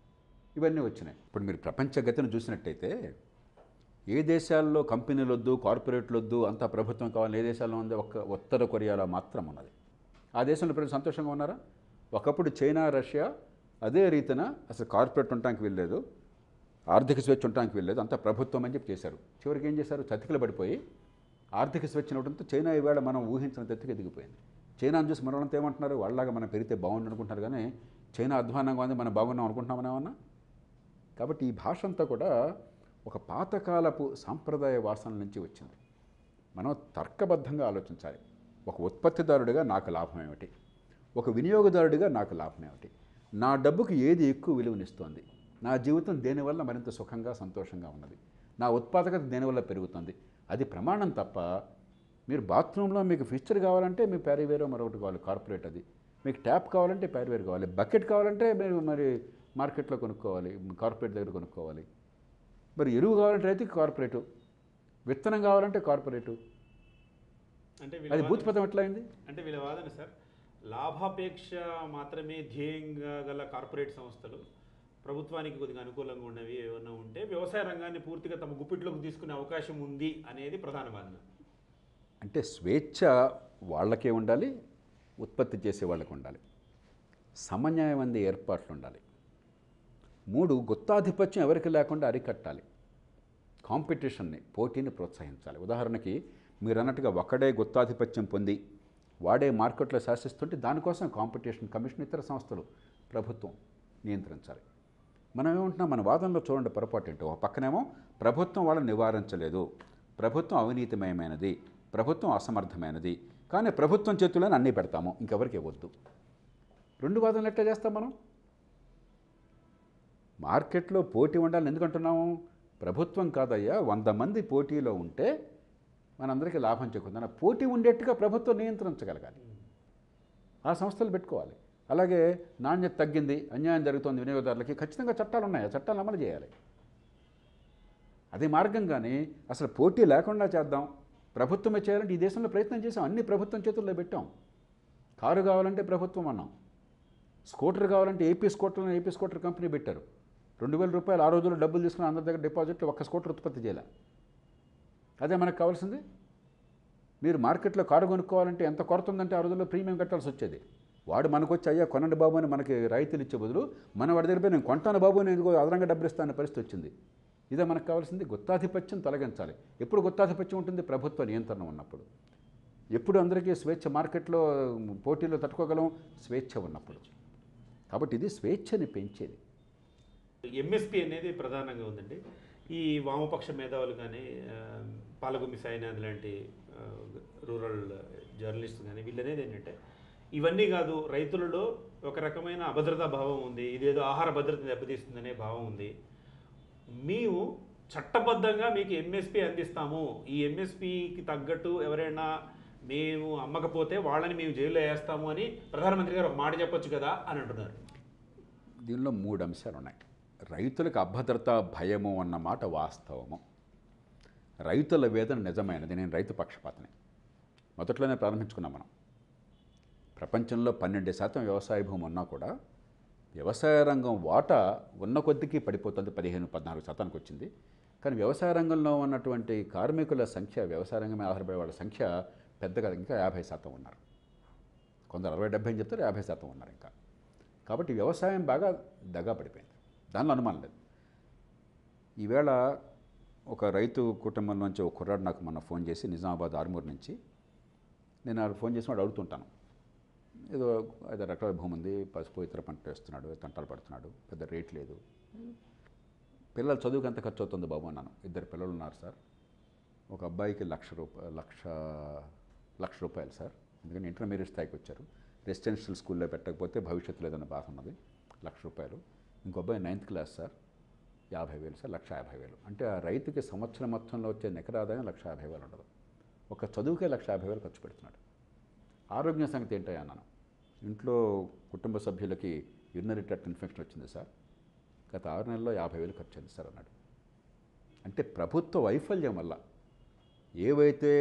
ఇవన్నీ వచ్చినాయి ఇప్పుడు మీరు ప్రపంచ గతిని చూసినట్టయితే ఏ దేశాల్లో కంపెనీలు వద్దు కార్పొరేట్లు వద్దు అంతా ప్రభుత్వం కావాలి ఏ దేశాల్లో ఉంది ఒక్క ఉత్తర కొరియాలో మాత్రం ఉన్నది ఆ దేశంలో ప్రజలు సంతోషంగా ఉన్నారా ఒకప్పుడు చైనా రష్యా అదే రీతిన అసలు కార్పొరేట్ ఉండటానికి వెళ్ళలేదు ఆర్థిక స్వేచ్ఛ ఉండటానికి వెళ్ళలేదు అంతా ప్రభుత్వం అని చెప్పి చేశారు చివరికి ఏం చేశారు చతికిల పడిపోయి ఆర్థిక స్వేచ్ఛ ఇవ్వడంతో చైనా ఈవేళ మనం ఊహించిన ఎత్తుకు ఎదిగిపోయింది చైనాను చూసి మనల్ని ఏమంటున్నారు వాళ్ళలాగా మనం పెరిగితే బాగుండు అనుకుంటున్నారు కానీ చైనా అధ్వానంగా ఉంది మనం బాగున్నాం అనుకుంటున్నామని ఏమన్నా కాబట్టి ఈ భాష అంతా కూడా ఒక పాతకాలపు సాంప్రదాయ వాసనల నుంచి వచ్చింది మనం తర్కబద్ధంగా ఆలోచించాలి ఒక ఉత్పత్తిదారుడిగా నాకు లాభం ఏమిటి ఒక వినియోగదారుడిగా నాకు లాభం ఏమిటి నా డబ్బుకి ఏది ఎక్కువ విలువనిస్తోంది నా జీవితం దేనివల్ల మరింత సుఖంగా సంతోషంగా ఉన్నది నా ఉత్పాదకత దేనివల్ల పెరుగుతుంది అది ప్రమాణం తప్ప మీరు బాత్రూంలో మీకు ఫిక్చర్ కావాలంటే మీ ప్యారీవేరో మరొకటి కావాలి కార్పొరేట్ అది మీకు ట్యాప్ కావాలంటే ప్యారీవేర్ కావాలి బకెట్ కావాలంటే మీరు మరి మార్కెట్లో కొనుక్కోవాలి కార్పొరేట్ దగ్గర కొనుక్కోవాలి మరి ఎరువు కావాలంటే రైతుకి కార్పొరేటు విత్తనం కావాలంటే కార్పొరేటు అంటే అది వీళ్ళ వాదన- భూతిపథం ఎట్లా అయింది అంటే వీళ్ళ వాదన సార్ లాభాపేక్ష మాత్రమే ధ్యేయంగా గల కార్పొరేట్ సంస్థలు ప్రభుత్వానికి కొద్దిగా అనుకూలంగా ఉన్నవి ఏమన్నా ఉంటే వ్యవసాయ రంగాన్ని పూర్తిగా తమ గుప్పిట్లోకి తీసుకునే అవకాశం ఉంది అనేది ప్రధాన వాదన అంటే స్వేచ్ఛ వాళ్ళకే ఉండాలి ఉత్పత్తి చేసే వాళ్ళకి ఉండాలి సమన్యాయమంది ఏర్పాట్లు ఉండాలి మూడు గుత్తాధిపత్యం ఎవరికి లేకుండా అరికట్టాలి కాంపిటీషన్ని పోటీని ప్రోత్సహించాలి ఉదాహరణకి మీరు అన్నట్టుగా ఒకడే గుత్తాధిపత్యం పొంది వాడే మార్కెట్లో శాసిస్తుంటే దానికోసం కాంపిటీషన్ కమిషన్ ఇతర సంస్థలు ప్రభుత్వం నియంత్రించాలి మనం ఏమంటున్నాం మన వాదనలో చూడండి పొరపాటు ఏంటో ఒక పక్కనేమో ప్రభుత్వం వాళ్ళని నివారించలేదు ప్రభుత్వం అవినీతిమయమైనది ప్రభుత్వం అసమర్థమైనది కానీ ప్రభుత్వం చేతుల్లోనే అన్నీ పెడతాము ఇంకెవరికి ఇవ్వద్దు రెండు వాదనలు ఎట్లా చేస్తాం మనం మార్కెట్లో పోటీ ఉండాలని ఎందుకంటున్నాము ప్రభుత్వం కాదయ్యా వంద మంది పోటీలో ఉంటే మనందరికీ లాభం చేకూరుతుంది అన్న పోటీ ఉండేట్టుగా ప్రభుత్వం నియంత్రించగలగాలి ఆ సంస్థలు పెట్టుకోవాలి అలాగే నాణ్యత తగ్గింది అన్యాయం జరుగుతోంది వినియోగదారులకి ఖచ్చితంగా చట్టాలు ఉన్నాయి ఆ చట్టాలు అమలు చేయాలి అదే మార్గం కానీ అసలు పోటీ లేకుండా చేద్దాం ప్రభుత్వమే చేయాలంటే ఈ దేశంలో ప్రయత్నం చేసాం అన్ని ప్రభుత్వం చేతుల్లో పెట్టాం కారు కావాలంటే ప్రభుత్వం అన్నాం స్కూటర్ కావాలంటే AP scooter AP scooter company పెట్టారు రెండు వేల రూపాయలు ఆ రోజుల్లో డబ్బులు తీసుకుని అందరి దగ్గర డిపాజిట్లు ఒక్క స్కూటర్ ఉత్పత్తి చేయలే అదే మనకు కావాల్సింది మీరు మార్కెట్లో కారు కొనుక్కోవాలంటే ఎంత కొరత ఉందంటే ఆ రోజుల్లో ప్రీమియం కట్టాల్సి వచ్చేది వాడు మనకు వచ్చి అయ్యా కొనండి బాబు అని మనకి రైతులు ఇచ్చే బదులు మన వాడి దగ్గర పోయి నేను కొంటాను బాబు నేను ఇదిగో అదనంగా డబ్బులు ఇస్తాను పరిస్థితి వచ్చింది ఇదే మనకు కావాల్సింది గుత్తాధిపత్యం తొలగించాలి ఎప్పుడు గుత్తాధిపత్యం ఉంటుంది ప్రభుత్వ నియంత్రణ ఉన్నప్పుడు ఎప్పుడు అందరికీ స్వేచ్ఛ మార్కెట్లో పోటీలో తట్టుకోగలం స్వేచ్ఛ ఉన్నప్పుడు కాబట్టి ఇది స్వేచ్ఛని పెంచేది ఎంఎస్పి అనేది ప్రధానంగా ఉందండి ఈ వామపక్ష మేధావులు కానీ ఆ, పాలగుమ్మి సాయినాథ్ లాంటి ఆ, రూరల్ జర్నలిస్ట్ కానీ వీళ్ళు అనేది ఏంటంటే ఇవన్నీ కాదు రైతులలో ఒక రకమైన అభద్రతా భావం ఉంది ఇదేదో ఆహార భద్రత దెబ్బతీస్తుందనే భావం ఉంది మేము చట్టబద్ధంగా మీకు ఎంఎస్పి అందిస్తాము ఈ ఎంఎస్పికి తగ్గట్టు ఎవరైనా మేము అమ్మకపోతే వాళ్ళని మేము జైల్లో వేస్తాము అని ప్రధానమంత్రి గారు ఒక మాట చెప్పొచ్చు కదా అని అంటున్నారు దీనిలో మూడు అంశాలు ఉన్నాయి రైతులకు అభద్రత భయము అన్న మాట వాస్తవము రైతుల వేదన నిజమైనది నేను రైతు పక్షపాతని మొదట్లోనే ప్రారంభించుకున్నాం మనం ప్రపంచంలో పన్నెండు శాతం వ్యవసాయ భూమి ఉన్నా కూడా వ్యవసాయ రంగం వాటా ఉన్న కొద్దికి పడిపోతుంది పదిహేను పద్నాలుగు శాతానికి వచ్చింది కానీ వ్యవసాయ రంగంలో ఉన్నటువంటి కార్మికుల సంఖ్య వ్యవసాయ రంగం మీద ఆధారపడే వాళ్ళ సంఖ్య పెద్దగా ఇంకా యాభై శాతం ఉన్నారు కొందరు అరవై డెబ్బై అని చెప్తారు యాభై శాతం ఉన్నారు ఇంకా కాబట్టి వ్యవసాయం బాగా దగా పడిపోయింది దానిలో అనుమానం లేదు ఈవేళ ఒక రైతు కుటుంబం నుంచి ఒక కుర్రాడు నాకు మొన్న ఫోన్ చేసి నిజామాబాద్ ఆర్మూర్ నుంచి నేను ఆ ఫోన్ చేసి వాడు అడుగుతుంటాను ఏదో ఐదు ఎకరాల భూమి ఉంది పసుపు ఇతర పంట వేస్తున్నాడు తంటాలు పడుతున్నాడు పెద్ద రేట్ లేదు పిల్లల చదువుకి ఎంత ఖర్చు అవుతుంది బాబు అన్నాను ఇద్దరు పిల్లలు ఉన్నారు సార్ ఒక అబ్బాయికి లక్ష రూపాయలు లక్ష లక్ష రూపాయలు సార్ ఎందుకంటే ఇంటర్మీడియట్ స్థాయికి వచ్చారు రెసిడెన్షియల్ స్కూల్లో పెట్టకపోతే భవిష్యత్తు లేదన్న బాధ ఉన్నది లక్ష రూపాయలు ఇంకో అబ్బాయి నైన్త్ క్లాస్ సార్ యాభై వేలు సార్ లక్ష యాభై వేలు అంటే ఆ రైతుకి సంవత్సరం మొత్తంలో వచ్చే నికర ఆదాయం లక్ష యాభై వేలు ఉండదు ఒక చదువుకే లక్ష యాభై వేలు ఖర్చు పెడుతున్నాడు ఆరోగ్య సంగతి ఏంటయ్యా అన్నాను ఇంట్లో కుటుంబ సభ్యులకి యూరినరీ ట్రాక్ట్ ఇన్ఫెక్షన్ వచ్చింది సార్ గత ఆరు నెలల్లో యాభై వేలు ఖర్చు అయింది సార్ అన్నాడు అంటే ప్రభుత్వ వైఫల్యం వల్ల ఏవైతే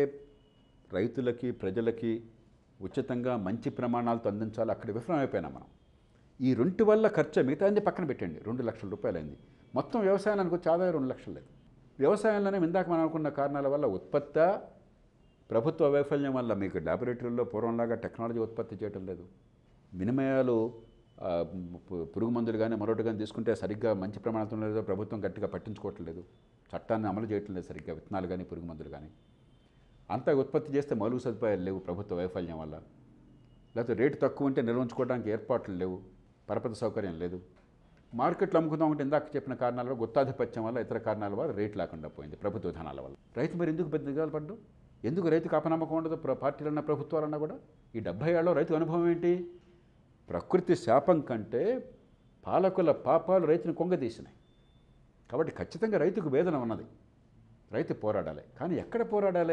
రైతులకి ప్రజలకి ఉచితంగా మంచి ప్రమాణాలతో అందించాలో అక్కడ విఫలమైపోయినాం మనం ఈ రెండు వల్ల ఖర్చు మిగతా అన్ని పక్కన పెట్టండి రెండు లక్షల రూపాయలు అయింది మొత్తం వ్యవసాయానికి వచ్చే ఆదాయం రెండు లక్షలు లేదు వ్యవసాయంలోనే ఇందాక మనం అనుకున్న కారణాల వల్ల ఉత్పత్తి ప్రభుత్వ వైఫల్యం వల్ల మీకు ల్యాబొరేటరీలో పూర్వంలాగా టెక్నాలజీ ఉత్పత్తి చేయటం లేదు వినిమయాలు ఆ, పు- పురుగు మందులు కానీ మరొకటి కానీ తీసుకుంటే సరిగ్గా మంచి ప్రమాణంతో లేదో ప్రభుత్వం గట్టిగా పట్టించుకోవటం లేదు చట్టాన్ని అమలు చేయటం లేదు సరిగ్గా విత్తనాలు కానీ పురుగు మందులు కానీ అంతా ఉత్పత్తి చేస్తే మౌలిక సదుపాయాలు లేవు ప్రభుత్వ వైఫల్యం వల్ల లేకపోతే రేటు తక్కువ ఉంటే నిల్వ ఉంచుకోవడానికి ఏర్పాట్లు లేవు పరపతి సౌకర్యం లేదు మార్కెట్లో అమ్ముకుందాం అంటే ఇందాక చెప్పిన కారణాల వల్ల గుత్తాధిపత్యం వల్ల ఇతర కారణాల వల్ల రేట్ లేకుండా పోయింది ప్రభుత్వ విధానాల వల్ల రైతు మరి ఎందుకు పెద్ద దిగాలు పడ్డు ఎందుకు రైతుకు అపనమ్మకం ఉండదు ప్ర- పార్టీలన్నా ప్రభుత్వాలన్నా కూడా ఈ డెబ్బై ఏళ్ళలో రైతు అనుభవం ఏంటి ప్రకృతి శాపం కంటే పాలకుల పాపాలు రైతుని కొంగదీసినాయి కాబట్టి ఖచ్చితంగా రైతుకు వేదన ఉన్నది రైతు పోరాడాలి కానీ ఎక్కడ పోరాడాలి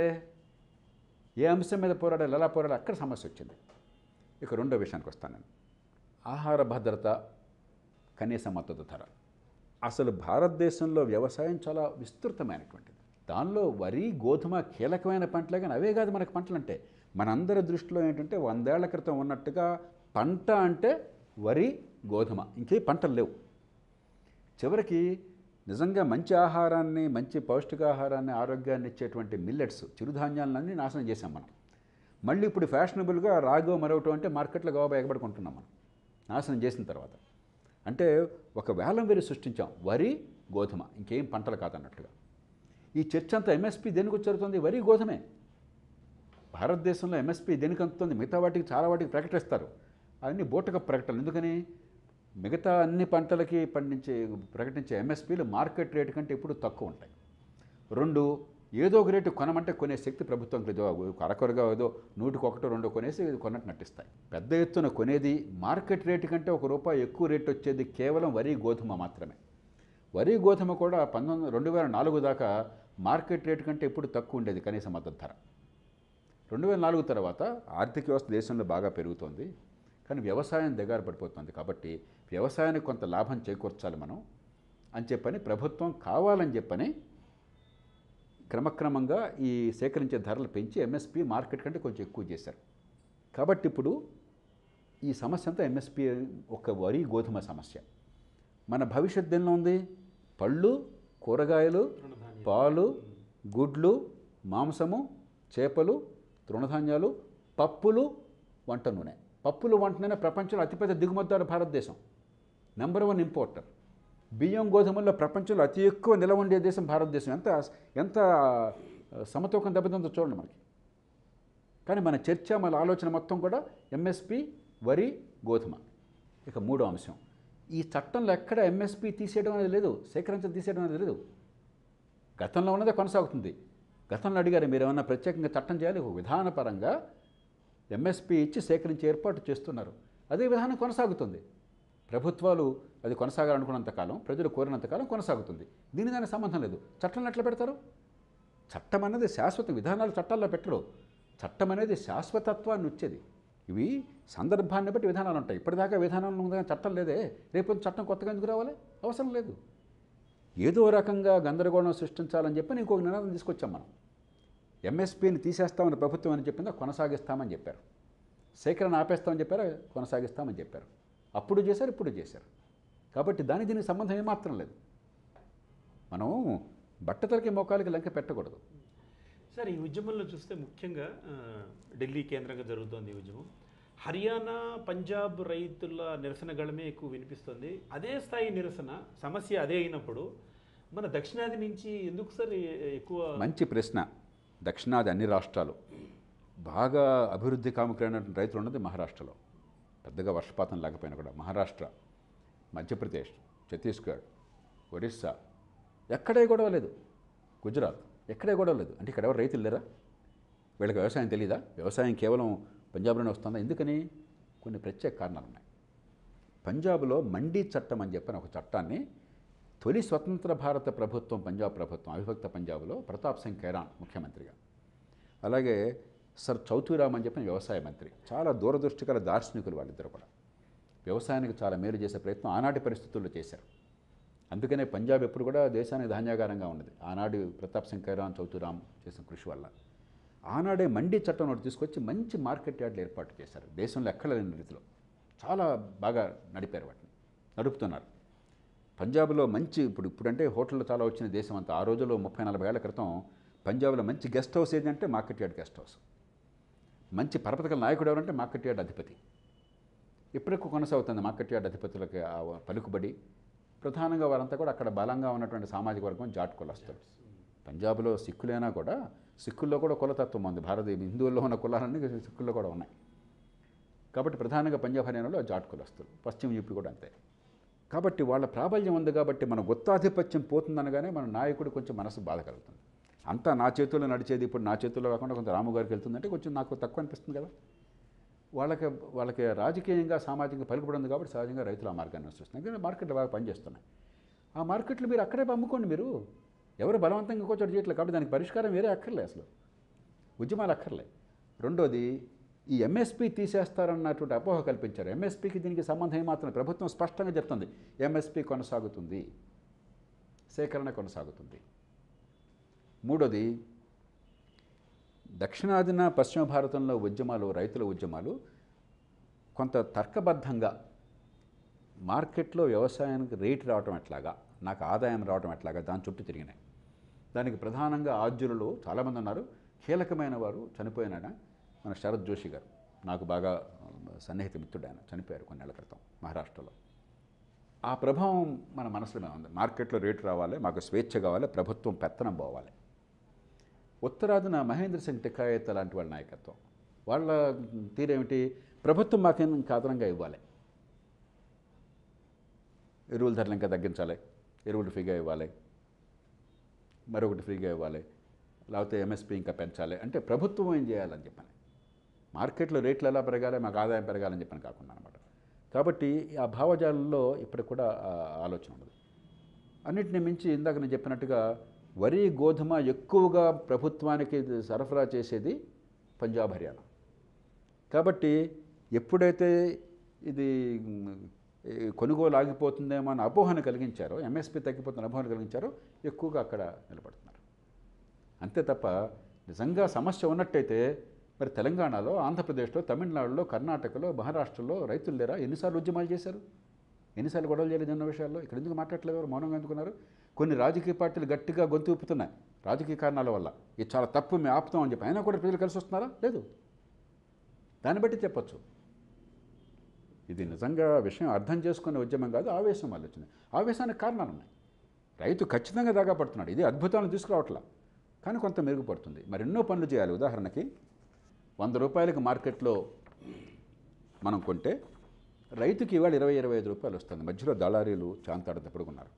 ఏ అంశం మీద పోరాడాలి ఎలా పోరాడాలి అక్కడ సమస్య వచ్చింది ఇక రెండో విషయానికి వస్తాను నేను ఆహార భద్రత కనీస మద్దతు ధర అసలు భారతదేశంలో వ్యవసాయం చాలా విస్తృతమైనటువంటిది దానిలో వరి గోధుమ కీలకమైన పంటలే కానీ అవే కాదు మనకి పంటలు అంటే మనందరి దృష్టిలో ఏంటంటే వందేళ్ల క్రితం ఉన్నట్టుగా పంట అంటే వరి గోధుమ ఇంకే పంటలు లేవు చివరికి నిజంగా మంచి ఆహారాన్ని మంచి పౌష్టికాహారాన్ని ఆరోగ్యాన్ని ఇచ్చేటువంటి మిల్లెట్స్ చిరుధాన్యాలన్నీ నాశనం చేసాం మనం మళ్ళీ ఇప్పుడు ఫ్యాషనబుల్గా రాగో మరొకటి అంటే మార్కెట్లో గోవా ఎగబడుకుంటున్నాం మనం నాశనం చేసిన తర్వాత అంటే ఒక వేలం వేరు సృష్టించాం వరి గోధుమ ఇంకేం పంటలు కాదన్నట్టుగా ఈ చర్చ అంతా ఎంఎస్పి దేనికి వచ్చేరుతుంది వరి గోధుమే భారతదేశంలో ఎంఎస్పి దేనికి అందుతుంది మిగతా వాటికి చాలా వాటికి ప్రకటిస్తారు అవన్నీ బూటక ప్రకటనలు ఎందుకని మిగతా అన్ని పంటలకి పండించే ప్రకటించే ఎంఎస్పీలు మార్కెట్ రేటు కంటే ఎప్పుడు తక్కువ ఉంటాయి రెండు ఏదో ఒక రేటు కొనమంటే కొనే శక్తి ప్రభుత్వంకి లేదు అరకొరగా ఏదో నూటికి ఒకటో రెండో కొనేసి ఇది కొన్నట్టు నటిస్తాయి పెద్ద ఎత్తున కొనేది మార్కెట్ రేటు కంటే ఒక రూపాయి ఎక్కువ రేటు వచ్చేది కేవలం వరి గోధుమ మాత్రమే వరి గోధుమ కూడా పంతొమ్మిది రెండు వేల నాలుగు దాకా మార్కెట్ రేటు కంటే ఎప్పుడు తక్కువ ఉండేది కనీస మద్దతు ధర రెండు వేల నాలుగు తర్వాత ఆర్థిక వ్యవస్థ దేశంలో బాగా పెరుగుతోంది కానీ వ్యవసాయం దిగారు పడిపోతుంది కాబట్టి వ్యవసాయానికి కొంత లాభం చేకూర్చాలి మనం అని చెప్పని ప్రభుత్వం కావాలని చెప్పని క్రమక్రమంగా ఈ సేకరించే ధరలు పెంచి ఎంఎస్పి మార్కెట్ కంటే కొంచెం ఎక్కువ చేశారు కాబట్టి ఇప్పుడు ఈ సమస్య అంతా ఎంఎస్పి ఒక వరి గోధుమ సమస్య మన భవిష్యత్ దేనిలో ఉంది పళ్ళు కూరగాయలు పాలు గుడ్లు మాంసము చేపలు తృణధాన్యాలు పప్పులు వంట నూనె పప్పులు వంట నూనె ప్రపంచంలో అతిపెద్ద దిగుమతిదారు భారతదేశం నెంబర్ వన్ ఇంపోర్టర్ బియ్యం గోధుమల్లో ప్రపంచంలో అతి ఎక్కువ నిలవ ఉండే దేశం భారతదేశం ఎంత ఎంత సమతూకం దెబ్బతిందో చూడండి మనకి కానీ మన చర్చ మన ఆలోచన మొత్తం కూడా ఎంఎస్పి వరి గోధుమ ఇక మూడో అంశం ఈ చట్టంలో ఎక్కడ ఎంఎస్పి తీసేయడం అనేది లేదు సేకరించడం తీసేయడం అనేది లేదు గతంలో ఉన్నదే కొనసాగుతుంది గతంలో అడిగారు మీరు ఏమన్నా ప్రత్యేకంగా చట్టం చేయాలి ఒక విధానపరంగా ఎంఎస్పి ఇచ్చి సేకరించి ఏర్పాటు చేస్తున్నారు అదే విధానం కొనసాగుతుంది ప్రభుత్వాలు అది కొనసాగాలనుకున్నంత కాలం ప్రజలు కోరినంతకాలం కొనసాగుతుంది దీని దానికి సంబంధం లేదు చట్టంలో ఎట్లా పెడతారు చట్టం అనేది శాశ్వత విధానాలు చట్టాల్లో పెట్టరు చట్టం అనేది శాశ్వతత్వాన్ని వచ్చేది ఇవి సందర్భాన్ని బట్టి విధానాలు ఉంటాయి ఇప్పటిదాకా విధానాలు ఉంది కానీ చట్టం లేదే రేపు చట్టం కొత్తగా ఎందుకు రావాలి అవసరం లేదు ఏదో రకంగా గందరగోళం సృష్టించాలని చెప్పి ఇంకొక నినాదం తీసుకొచ్చాం మనం ఎంఎస్పీని తీసేస్తామని ప్రభుత్వం అని చెప్పిందా కొనసాగిస్తామని చెప్పారు సేకరణ ఆపేస్తామని చెప్పారు కొనసాగిస్తామని చెప్పారు అప్పుడు చేశారు ఇప్పుడు చేశారు కాబట్టి దాని దీనికి సంబంధం ఏమాత్రం లేదు మనం బట్టతలకి మోకాలకి లంక పెట్టకూడదు సార్ ఈ ఉద్యమంలో చూస్తే ముఖ్యంగా ఆ, ఢిల్లీ కేంద్రంగా జరుగుతోంది ఈ ఉద్యమం హర్యానా పంజాబ్ రైతుల నిరసన గళమే ఎక్కువ వినిపిస్తుంది అదే స్థాయి నిరసన సమస్య అదే అయినప్పుడు మన దక్షిణాది నుంచి ఎందుకు సార్ ఎ- ఎక్కువ మంచి ప్రశ్న దక్షిణాది అన్ని రాష్ట్రాలు బాగా అభివృద్ధి కాముకులైన రైతులు ఉన్నది మహారాష్ట్రలో పెద్దగా వర్షపాతం లేకపోయినా కూడా మహారాష్ట్ర మధ్యప్రదేశ్ ఛత్తీస్గఢ్ ఒరిస్సా ఎక్కడే గొడవ లేదు గుజరాత్ ఎక్కడే గొడవ లేదు అంటే ఇక్కడ ఎవరు రైతులు లేరా వీళ్ళకి వ్యవసాయం తెలీదా వ్యవసాయం కేవలం పంజాబ్లోనే వస్తుందా ఎందుకని కొన్ని ప్రత్యేక కారణాలు ఉన్నాయి పంజాబ్లో మండీ చట్టం అని చెప్పిన ఒక చట్టాన్ని తొలి స్వతంత్ర భారత ప్రభుత్వం పంజాబ్ ప్రభుత్వం అవిభక్త పంజాబ్లో ప్రతాప్ సింగ్ ఖైరాన్ ముఖ్యమంత్రిగా అలాగే సర్ చౌతూరామ్ అని చెప్పిన వ్యవసాయ మంత్రి చాలా దూరదృష్టి గల దార్శనికులు వాళ్ళిద్దరు కూడా వ్యవసాయానికి చాలా మేలు చేసే ప్రయత్నం ఆనాటి పరిస్థితుల్లో చేశారు అందుకనే పంజాబ్ ఎప్పుడు కూడా దేశానికి ధాన్యాగారంగా ఉన్నది ఆనాడు ప్రతాప్ సింగ్ ఖైరాన్ చౌతూరామ్ చేసిన కృషి వల్ల ఆనాడే మండీ చట్టం ఒకటి తీసుకొచ్చి మంచి మార్కెట్ యార్డులు ఏర్పాటు చేశారు దేశంలో ఎక్కడ లేని రీతిలో చాలా బాగా నడిపారు వాటిని నడుపుతున్నారు పంజాబ్లో మంచి ఇప్పుడు ఇప్పుడంటే హోటళ్ళు చాలా వచ్చిన దేశం అంతా ఆ రోజుల్లో ముప్పై నలభై ఏళ్ల క్రితం పంజాబ్లో మంచి గెస్ట్ హౌస్ ఏంటంటే మార్కెట్ యార్డ్ గెస్ట్ హౌస్ మంచి పరపతికల నాయకుడు ఎవరంటే మార్కెట్ యార్డ్ అధిపతి ఇప్పటికీ కొనసాగుతుంది మార్కెట్ యార్డ్ అధిపతులకి ఆ పలుకుబడి ప్రధానంగా వారంతా కూడా అక్కడ బలంగా ఉన్నటువంటి సామాజిక వర్గం జాట్ కులస్తులు పంజాబ్లో సిక్కులైనా కూడా సిక్కుల్లో కూడా కులతత్వం ఉంది భారత హిందువుల్లో ఉన్న కులాలన్నీ సిక్కుల్లో కూడా ఉన్నాయి కాబట్టి ప్రధానంగా పంజాబ్ హర్యానాలో జాట్ కులస్తులు పశ్చిమ యూపీ కూడా అంతే కాబట్టి వాళ్ళ ప్రాబల్యం ఉంది కాబట్టి మన గుత్తాధిపత్యం పోతుందనగానే మన నాయకుడు కొంచెం మనసు బాధ కలుగుతుంది అంతా నా చేతుల్లో నడిచేది ఇప్పుడు నా చేతుల్లో కాకుండా కొంత రాము గారికి వెళ్తుందంటే కొంచెం నాకు తక్కువ అనిపిస్తుంది కదా వాళ్ళకి వాళ్ళకి రాజకీయంగా సామాజికంగా పలుకుబడి ఉంది కాబట్టి సహజంగా రైతులు ఆ మార్గాన్ని అనుసరిస్తున్నారు ఎందుకంటే మార్కెట్లు బాగా పనిచేస్తున్నాయి ఆ మార్కెట్లు మీరు అక్కడే అమ్ముకోండి మీరు ఎవరు బలవంతంగా ఇంకో చోట చేయట్లేదు కాబట్టి దానికి పరిష్కారం వేరే అక్కర్లే అసలు ఉద్యమాలు అక్కర్లే రెండోది ఈ ఎంఎస్పి తీసేస్తారన్నటువంటి అపోహ కల్పించారు ఎంఎస్పికి దీనికి సంబంధం ఏమాత్రం ప్రభుత్వం స్పష్టంగా చెప్తుంది ఎంఎస్పి కొనసాగుతుంది సేకరణ కొనసాగుతుంది మూడోది దక్షిణాదిన పశ్చిమ భారతంలో ఉద్యమాలు రైతుల ఉద్యమాలు కొంత తర్కబద్ధంగా మార్కెట్లో వ్యవసాయానికి రేటు రావటం ఎట్లాగా నాకు ఆదాయం రావటం ఎట్లాగా దాని చుట్టూ తిరిగినాయి దానికి ప్రధానంగా ఆద్యులలో చాలామంది ఉన్నారు కీలకమైన వారు చనిపోయిన ఆయన మన శరత్ జోషి గారు నాకు బాగా ఆ, సన్నిహిత మిత్రుడు ఆయన చనిపోయారు కొన్నేళ్ల క్రితం మహారాష్ట్రలో ఆ ప్రభావం మన మనసులో మీద ఉంది మార్కెట్లో రేటు రావాలి మాకు స్వేచ్ఛ కావాలి ప్రభుత్వం పెత్తనం పోవాలి ఉత్తరాదిన మహేంద్ర సింగ్ టికాయత్ లాంటి వాళ్ళ నాయకత్వం వాళ్ళ తీరేమిటి ప్రభుత్వం మాకేం ఇంకా అదనంగా ఇవ్వాలి ఎరువుల ధరలు ఇంకా తగ్గించాలి ఎరువులు ఫ్రీగా ఇవ్వాలి మరొకటి ఫ్రీగా ఇవ్వాలి లేకపోతే ఎంఎస్పి ఇంకా పెంచాలి అంటే ప్రభుత్వం ఏం చేయాలని చెప్పని మార్కెట్లో రేట్లు ఎలా పెరగాలి మాకు ఆదాయం పెరగాలని చెప్పని కాకుండా అనమాట కాబట్టి ఆ భావజాలంలో ఇప్పటికి కూడా ఆ ఆలోచన ఉండదు అన్నిటిని మించి ఇందాక నేను చెప్పినట్టుగా వరి గోధుమ ఎక్కువగా ప్రభుత్వానికి సరఫరా చేసేది పంజాబ్ హర్యానా కాబట్టి ఎప్పుడైతే ఇది మ్, ఈ కొనుగోలు ఆగిపోతుందేమో అని అపోహను కలిగించారో ఎంఎస్పి తగ్గిపోతున్న అపోహను కలిగించారో ఎక్కువగా అక్కడ నిలబడుతున్నారు అంతే తప్ప నిజంగా సమస్య ఉన్నట్టయితే మరి తెలంగాణలో ఆంధ్రప్రదేశ్లో తమిళనాడులో కర్ణాటకలో మహారాష్ట్రలో రైతులు లేరా ఎన్నిసార్లు ఉద్యమాలు చేశారు ఎన్నిసార్లు గొడవలు చేయలేదు ఎన్నో విషయాల్లో ఇక్కడ ఎందుకు మాట్లాడలేదు ఎవరు మౌనంగా ఎందుకున్నారు కొన్ని రాజకీయ పార్టీలు గట్టిగా గొంతు ఊపుతున్నాయి రాజకీయ కారణాల వల్ల ఇది చాలా తప్పు మేము ఆపుతాం అని చెప్పి అయినా కూడా ప్రజలు కలిసి వస్తున్నారా లేదు దాన్ని బట్టి చెప్పొచ్చు ఇది నిజంగా విషయం అర్థం చేసుకునే ఉద్యమం కాదు ఆవేశం వల్ల వచ్చింది ఆవేశానికి కారణాలు ఉన్నాయి రైతు ఖచ్చితంగా దాగా పడుతున్నాడు ఇది అద్భుతాలను తీసుకురావట్లా కానీ కొంత మెరుగుపడుతుంది మరి ఎన్నో పనులు చేయాలి ఉదాహరణకి వంద రూపాయలకు మార్కెట్లో మనం కొంటే రైతుకి ఇవాళ ఇరవై ఇరవై ఐదు రూపాయలు వస్తుంది మధ్యలో దళారీలు చాంతాడ తప్పుడుకున్నారు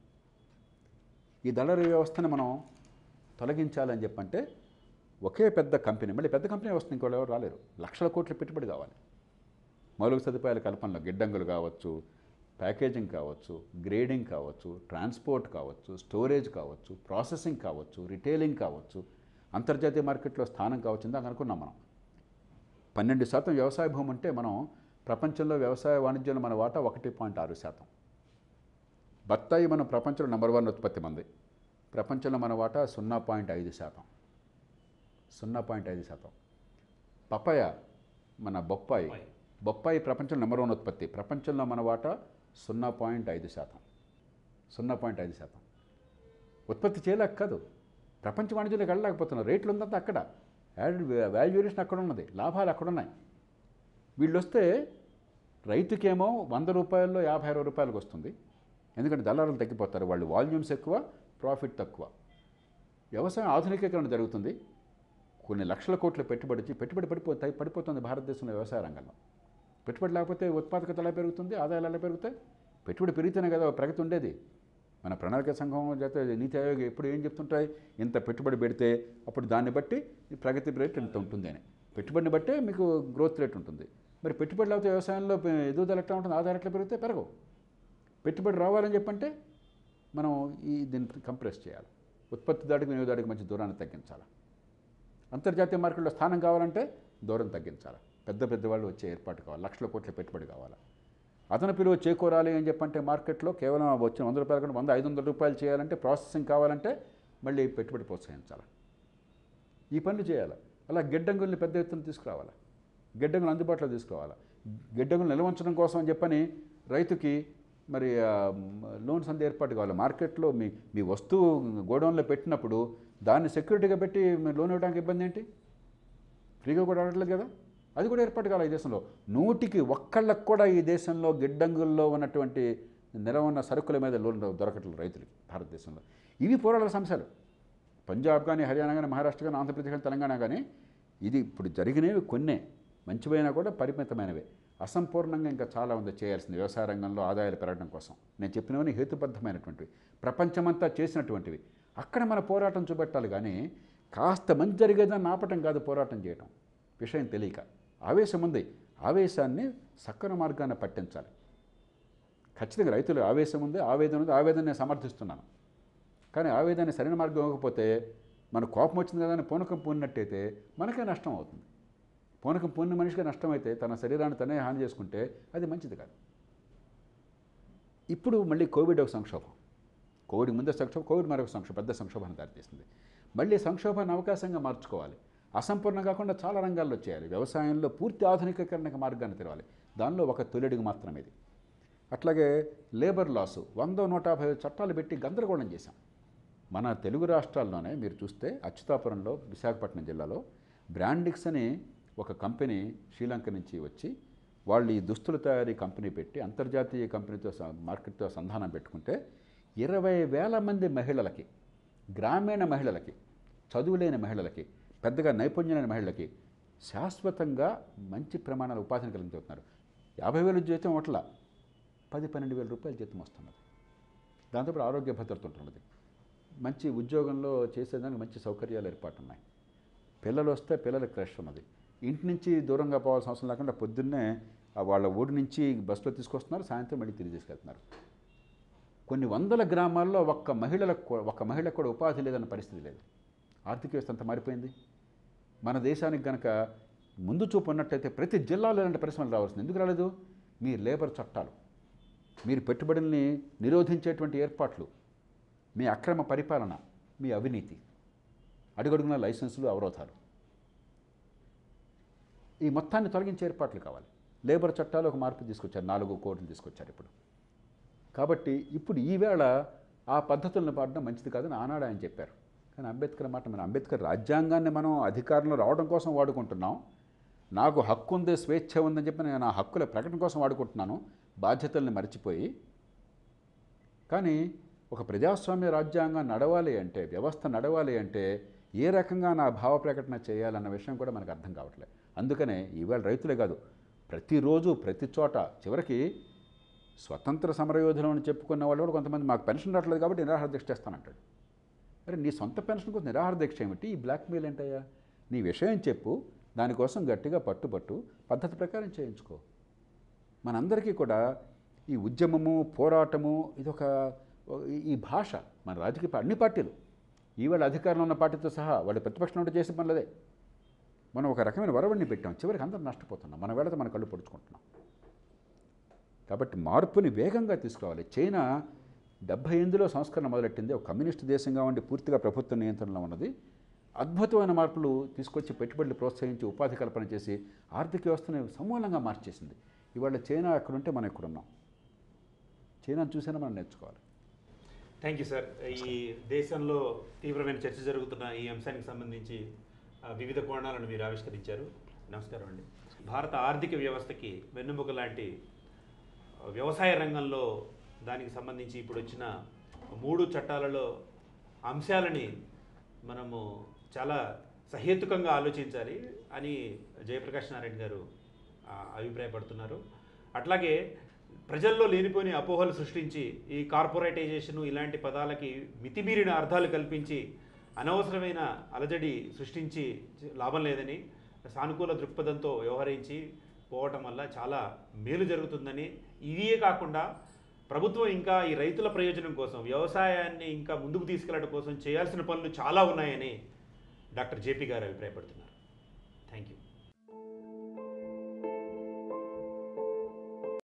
ఈ దళారీ వ్యవస్థను మనం తొలగించాలని చెప్పంటే ఒకే పెద్ద కంపెనీ మళ్ళీ పెద్ద కంపెనీ వస్తుంది ఇంకోళ్ళు ఎవరు రాలేరు లక్షల కోట్ల పెట్టుబడి కావాలి మౌలిక సదుపాయాల కల్పనలో గిడ్డంగులు కావచ్చు ప్యాకేజింగ్ కావచ్చు గ్రేడింగ్ కావచ్చు ట్రాన్స్పోర్ట్ కావచ్చు స్టోరేజ్ కావచ్చు ప్రాసెసింగ్ కావచ్చు రిటైలింగ్ కావచ్చు అంతర్జాతీయ మార్కెట్లో స్థానం కావచ్చు ఇందాక అనుకున్నాం మనం పన్నెండు శాతం వ్యవసాయ భూమి ఉంటే మనం ప్రపంచంలో వ్యవసాయ వాణిజ్యంలో మన వాటా ఒకటి పాయింట్ ఆరు శాతం బత్తాయి మనం ప్రపంచంలో నెంబర్ వన్ ఉత్పత్తి మంది ప్రపంచంలో మన వాటా సున్నా పాయింట్ ఐదు శాతం సున్నా పాయింట్ ఐదు శాతం పపాయ మన బొప్పాయి బొప్పాయి. బొప్పాయి ప్రపంచంలో నెంబర్ వన్ ఉత్పత్తి ప్రపంచంలో మన వాటా సున్నా పాయింట్ ఐదు శాతం సున్నా పాయింట్ ఐదు శాతం ఉత్పత్తి చేయలేక కాదు ప్రపంచ వాణిజ్యంలోకి వెళ్ళలేకపోతున్నారు రేట్లు ఉందంతా అక్కడ యాడ్ వాల్యుయేషన్ అక్కడ ఉన్నది లాభాలు అక్కడ ఉన్నాయి వీళ్ళు వస్తే రైతుకేమో వంద రూపాయల్లో యాభై అరవై రూపాయలకు వస్తుంది ఎందుకంటే దళారులు తగ్గిపోతారు వాళ్ళు వాల్యూమ్స్ ఎక్కువ ప్రాఫిట్ తక్కువ వ్యవసాయం ఆధునికీకరణ జరుగుతుంది కొన్ని లక్షల కోట్ల పెట్టుబడి వచ్చి పెట్టుబడి పడిపోతాయి పడిపోతుంది భారతదేశంలో వ్యవసాయ రంగంలో పెట్టుబడి లేకపోతే ఉత్పాదకత ఎలా పెరుగుతుంది ఆదాయాలు ఎలా పెరుగుతాయి పెట్టుబడి పెరిగితేనే కదా ప్రగతి ఉండేది మన ప్రణాళిక సంఘం చేత నీతి ఆయోగ్ ఎప్పుడు ఏం చెప్తుంటాయి ఇంత పెట్టుబడి పెడితే అప్పుడు దాన్ని బట్టి ఈ ప్రగతి రేట్ ఇంత ఉంటుంది అని పెట్టుబడిని బట్టే మీకు గ్రోత్ రేట్ ఉంటుంది మరి పెట్టుబడి లేకపోతే వ్యవసాయంలో పె- ఎదుగుదల ఎట్లా ఉంటుంది ఆదాయాలు ఎట్లా పెరిగితే పెరగవు పెట్టుబడి రావాలని చెప్పంటే మనం ఈ దీన్ని కంప్రెస్ చేయాలి ఉత్పత్తి దాడికి వినియోగదాడికి మధ్య దూరాన్ని తగ్గించాలి అంతర్జాతీయ మార్కెట్లో స్థానం కావాలంటే దూరం తగ్గించాలి పెద్ద పెద్ద వాళ్ళు వచ్చే ఏర్పాటు కావాలి లక్షల కోట్ల పెట్టుబడి కావాలి అదన పిలువ చేకూరాలి అని చెప్పంటే మార్కెట్లో కేవలం వచ్చిన వంద రూపాయల కంటే వంద ఐదు వందల రూపాయలు చేయాలంటే ప్రాసెసింగ్ కావాలంటే మళ్ళీ పెట్టుబడి ప్రోత్సహించాలి ఈ పనులు చేయాలి అలా గిడ్డంగుల్ని పెద్ద ఎత్తున తీసుకురావాలి గిడ్డంగులు అందుబాటులో తీసుకురావాలి గిడ్డంగులు నిల్వ ఉంచడం కోసం అని చెప్పని రైతుకి మరి ఆ, లోన్స్ అంత ఏర్పాటు కావాలి మార్కెట్లో మీ మీ వస్తువు గోడౌన్లో పెట్టినప్పుడు దాన్ని సెక్యూరిటీగా పెట్టి మీరు లోన్ ఇవ్వడానికి ఇబ్బంది ఏంటి ఫ్రీగా కూడా ఆడట్లేదు కదా అది కూడా ఏర్పాటు కావాలి ఈ దేశంలో నూటికి ఒక్కళ్ళకు కూడా ఈ దేశంలో గిడ్డంగుల్లో ఉన్నటువంటి నిలవ ఉన్న సరుకుల మీద లోన్ దొరకట్లేదు రైతులకి భారతదేశంలో ఇవి పోరాటాల సమస్యలు పంజాబ్ కానీ హర్యానా కానీ మహారాష్ట్ర కానీ ఆంధ్రప్రదేశ్ కానీ తెలంగాణ కానీ ఇది ఇప్పుడు జరిగినవి కొన్నే మంచివైనా కూడా పరిమితమైనవే అసంపూర్ణంగా ఇంకా చాలా ఉంది చేయాల్సింది వ్యవసాయ రంగంలో ఆదాయాలు పెరగడం కోసం నేను చెప్పినవన్నీ హేతుబద్ధమైనటువంటివి ప్రపంచమంతా చేసినటువంటివి అక్కడ మన పోరాటం చూపెట్టాలి కానీ కాస్త మంచి జరిగేదాన్ని ఆపటం కాదు పోరాటం చేయటం విషయం తెలియక ఆవేశం ఉంది ఆవేశాన్ని సక్కన మార్గాన్ని పట్టించాలి ఖచ్చితంగా రైతులు ఆవేశం ఉంది ఆవేదన ఉంది ఆవేదన నేను సమర్థిస్తున్నాను కానీ ఆవేదన సరైన మార్గం ఇవ్వకపోతే మన కోపం వచ్చింది కదా అని పూనకం పూనినట్టయితే మనకే నష్టం అవుతుంది పూనకం పూనిన మనిషికి నష్టం అయితే తన శరీరాన్ని తనే హాని చేసుకుంటే అది మంచిది కాదు ఇప్పుడు మళ్ళీ కోవిడ్ ఒక సంక్షోభం కోవిడ్ ముందే సంక్షోభం కోవిడ్ మరొక సంక్షోభం పెద్ద సంక్షోభాన్ని దారితీస్తుంది మళ్ళీ సంక్షోభాన్ని అవకాశంగా మార్చుకోవాలి అసంపూర్ణం కాకుండా చాలా రంగాల్లో చేయాలి వ్యవసాయంలో పూర్తి ఆధునికీకరణకు మార్గాన్ని తెరవాలి దానిలో ఒక తొలిడుగు మాత్రమే ఇది అట్లాగే లేబర్ లాసు వంద నూట యాభై చట్టాలు పెట్టి గందరగోళం చేశాం మన తెలుగు రాష్ట్రాల్లోనే మీరు చూస్తే అచ్యుతాపురంలో విశాఖపట్నం జిల్లాలో బ్రాండిక్స్ అని ఒక కంపెనీ శ్రీలంక నుంచి వచ్చి వాళ్ళు ఈ దుస్తుల తయారీ కంపెనీ పెట్టి అంతర్జాతీయ కంపెనీతో స- మార్కెట్తో సంధానం పెట్టుకుంటే ఇరవై వేల మంది మహిళలకి గ్రామీణ మహిళలకి చదువులేని మహిళలకి పెద్దగా నైపుణ్యం లేని మహిళలకి శాశ్వతంగా మంచి ప్రమాణాల ఉపాధిని కలిగించుతున్నారు యాభై వేలు జీతం ఒకట్ల పది పన్నెండు వేల రూపాయల జీతం వస్తున్నది దాంతోపాటు ఆరోగ్య భద్రత ఉంటున్నది మంచి ఉద్యోగంలో చేసేదానికి మంచి సౌకర్యాలు ఏర్పాటు ఉన్నాయి పిల్లలు వస్తే పిల్లల క్రష్ ఉన్నది ఇంటి నుంచి దూరంగా పోవాల్సిన అవసరం లేకుండా పొద్దున్నే ఆ వాళ్ళ ఊరి నుంచి బస్సులో తీసుకొస్తున్నారు సాయంత్రం మళ్ళీ తిరిగి తీసుకెళ్తున్నారు కొన్ని వందల గ్రామాల్లో ఒక్క మహిళలకు కూ- ఒక్క మహిళకు కూడా ఉపాధి లేదన్న పరిస్థితి లేదు ఆర్థిక వ్యవస్థ అంత మారిపోయింది మన దేశానికి గనక ముందు చూపు ఉన్నట్టయితే ప్రతి జిల్లాలో ఇలాంటి పరిశ్రమలు రావాల్సింది ఎందుకు రాలేదు మీ లేబర్ చట్టాలు మీరు పెట్టుబడుల్ని నిరోధించేటువంటి ఏర్పాట్లు మీ అక్రమ పరిపాలన మీ అవినీతి అడుగడుగున లైసెన్సులు అవరోధాలు ఈ మొత్తాన్ని తొలగించే ఏర్పాట్లు కావాలి లేబర్ చట్టాలు ఒక మార్పు తీసుకొచ్చారు నాలుగు కోట్లు తీసుకొచ్చారు ఇప్పుడు కాబట్టి ఇప్పుడు ఈవేళ ఆ పద్ధతులను పాడడం మంచిది కాదని ఆనాడు ఆయన చెప్పారు కానీ అంబేద్కర్ మాట మన అంబేద్కర్ రాజ్యాంగాన్ని మనం అధికారంలో రావడం కోసం వాడుకుంటున్నాం నాకు హక్కు ఉంది స్వేచ్ఛ ఉందని చెప్పి నేను ఆ హక్కుల ప్రకటన కోసం వాడుకుంటున్నాను బాధ్యతల్ని మర్చిపోయి కానీ ఒక ప్రజాస్వామ్య రాజ్యాంగం నడవాలి అంటే వ్యవస్థ నడవాలి అంటే ఏ రకంగా నా భావ ప్రకటన చేయాలన్న విషయం కూడా మనకు అర్థం కావట్లేదు అందుకనే ఈవేళ రైతులే కాదు ప్రతిరోజు ప్రతి చోట చివరికి స్వతంత్ర సమరయోధులు అని చెప్పుకున్న వాళ్ళు కూడా కొంతమంది మాకు పెన్షన్ రావట్లేదు కాబట్టి నిరాహార దీక్ష చేస్తానంటాడు అరే నీ సొంత పెన్షన్ కోసం నిరాహార దీక్ష ఏమిటి ఈ బ్లాక్మెయిల్ ఏంటయ్యా నీ విషయం చెప్పు దానికోసం గట్టిగా పట్టుబట్టు పద్ధతి ప్రకారం చేయించుకో మనందరికీ కూడా ఈ ఉద్యమము పోరాటము ఇదొక ఈ- ఈ భాష మన రాజకీయ పా- అన్ని పార్టీలు ఈవేళ అధికారంలో ఉన్న పార్టీతో సహా వాళ్ళు ప్రతిపక్షం ఉంటే చేసే పనులదే మనం ఒక రకమైన వరవడిని పెట్టాం చివరికి అందరం నష్టపోతున్నాం మన వేళతో మన కళ్ళు పొడుచుకుంటున్నాం కాబట్టి మార్పుని వేగంగా తీసుకురావాలి చైనా డెబ్బై ఎనిమిదిలో సంస్కరణ మొదలెట్టింది ఒక కమ్యూనిస్ట్ దేశంగా ఉండి పూర్తిగా ప్రభుత్వ నియంత్రణలో ఉన్నది అద్భుతమైన మార్పులు తీసుకొచ్చి పెట్టుబడులు ప్రోత్సహించి ఉపాధి కల్పన చేసి ఆర్థిక వ్యవస్థని సమూలంగా మార్చేసింది ఇవాళ చైనా ఎక్కడుంటే మనం ఎక్కడున్నాం చైనాను చూసినా మనం నేర్చుకోవాలి థ్యాంక్ యూ సార్ ఈ దేశంలో తీవ్రమైన చర్చ జరుగుతున్న ఈ అంశానికి సంబంధించి ఆ, వివిధ కోణాలను మీరు ఆవిష్కరించారు నమస్కారం అండి భారత ఆర్థిక వ్యవస్థకి వెన్నుముక లాంటి ఆ, వ్యవసాయ రంగంలో దానికి సంబంధించి ఇప్పుడు వచ్చిన మూడు చట్టాలలో అంశాలని మనము చాలా సహేతుకంగా ఆలోచించాలి అని జయప్రకాష్ నారాయణ గారు ఆ, అభిప్రాయపడుతున్నారు అట్లాగే ప్రజల్లో లేనిపోని అపోహలు సృష్టించి ఈ కార్పొరేటైజేషన్ ఇలాంటి పదాలకి మితిమీరిన అర్థాలు కల్పించి అనవసరమైన అలజడి సృష్టించి లాభం లేదని సానుకూల దృక్పథంతో వ్యవహరించి పోవటం వల్ల చాలా మేలు జరుగుతుందని ఇదే కాకుండా ప్రభుత్వం ఇంకా ఈ రైతుల ప్రయోజనం కోసం వ్యవసాయాన్ని ఇంకా ముందుకు తీసుకెళ్లడం కోసం చేయాల్సిన పనులు చాలా ఉన్నాయని డాక్టర్ జేపీ గారు అభిప్రాయపడుతున్నారు థ్యాంక్ యూ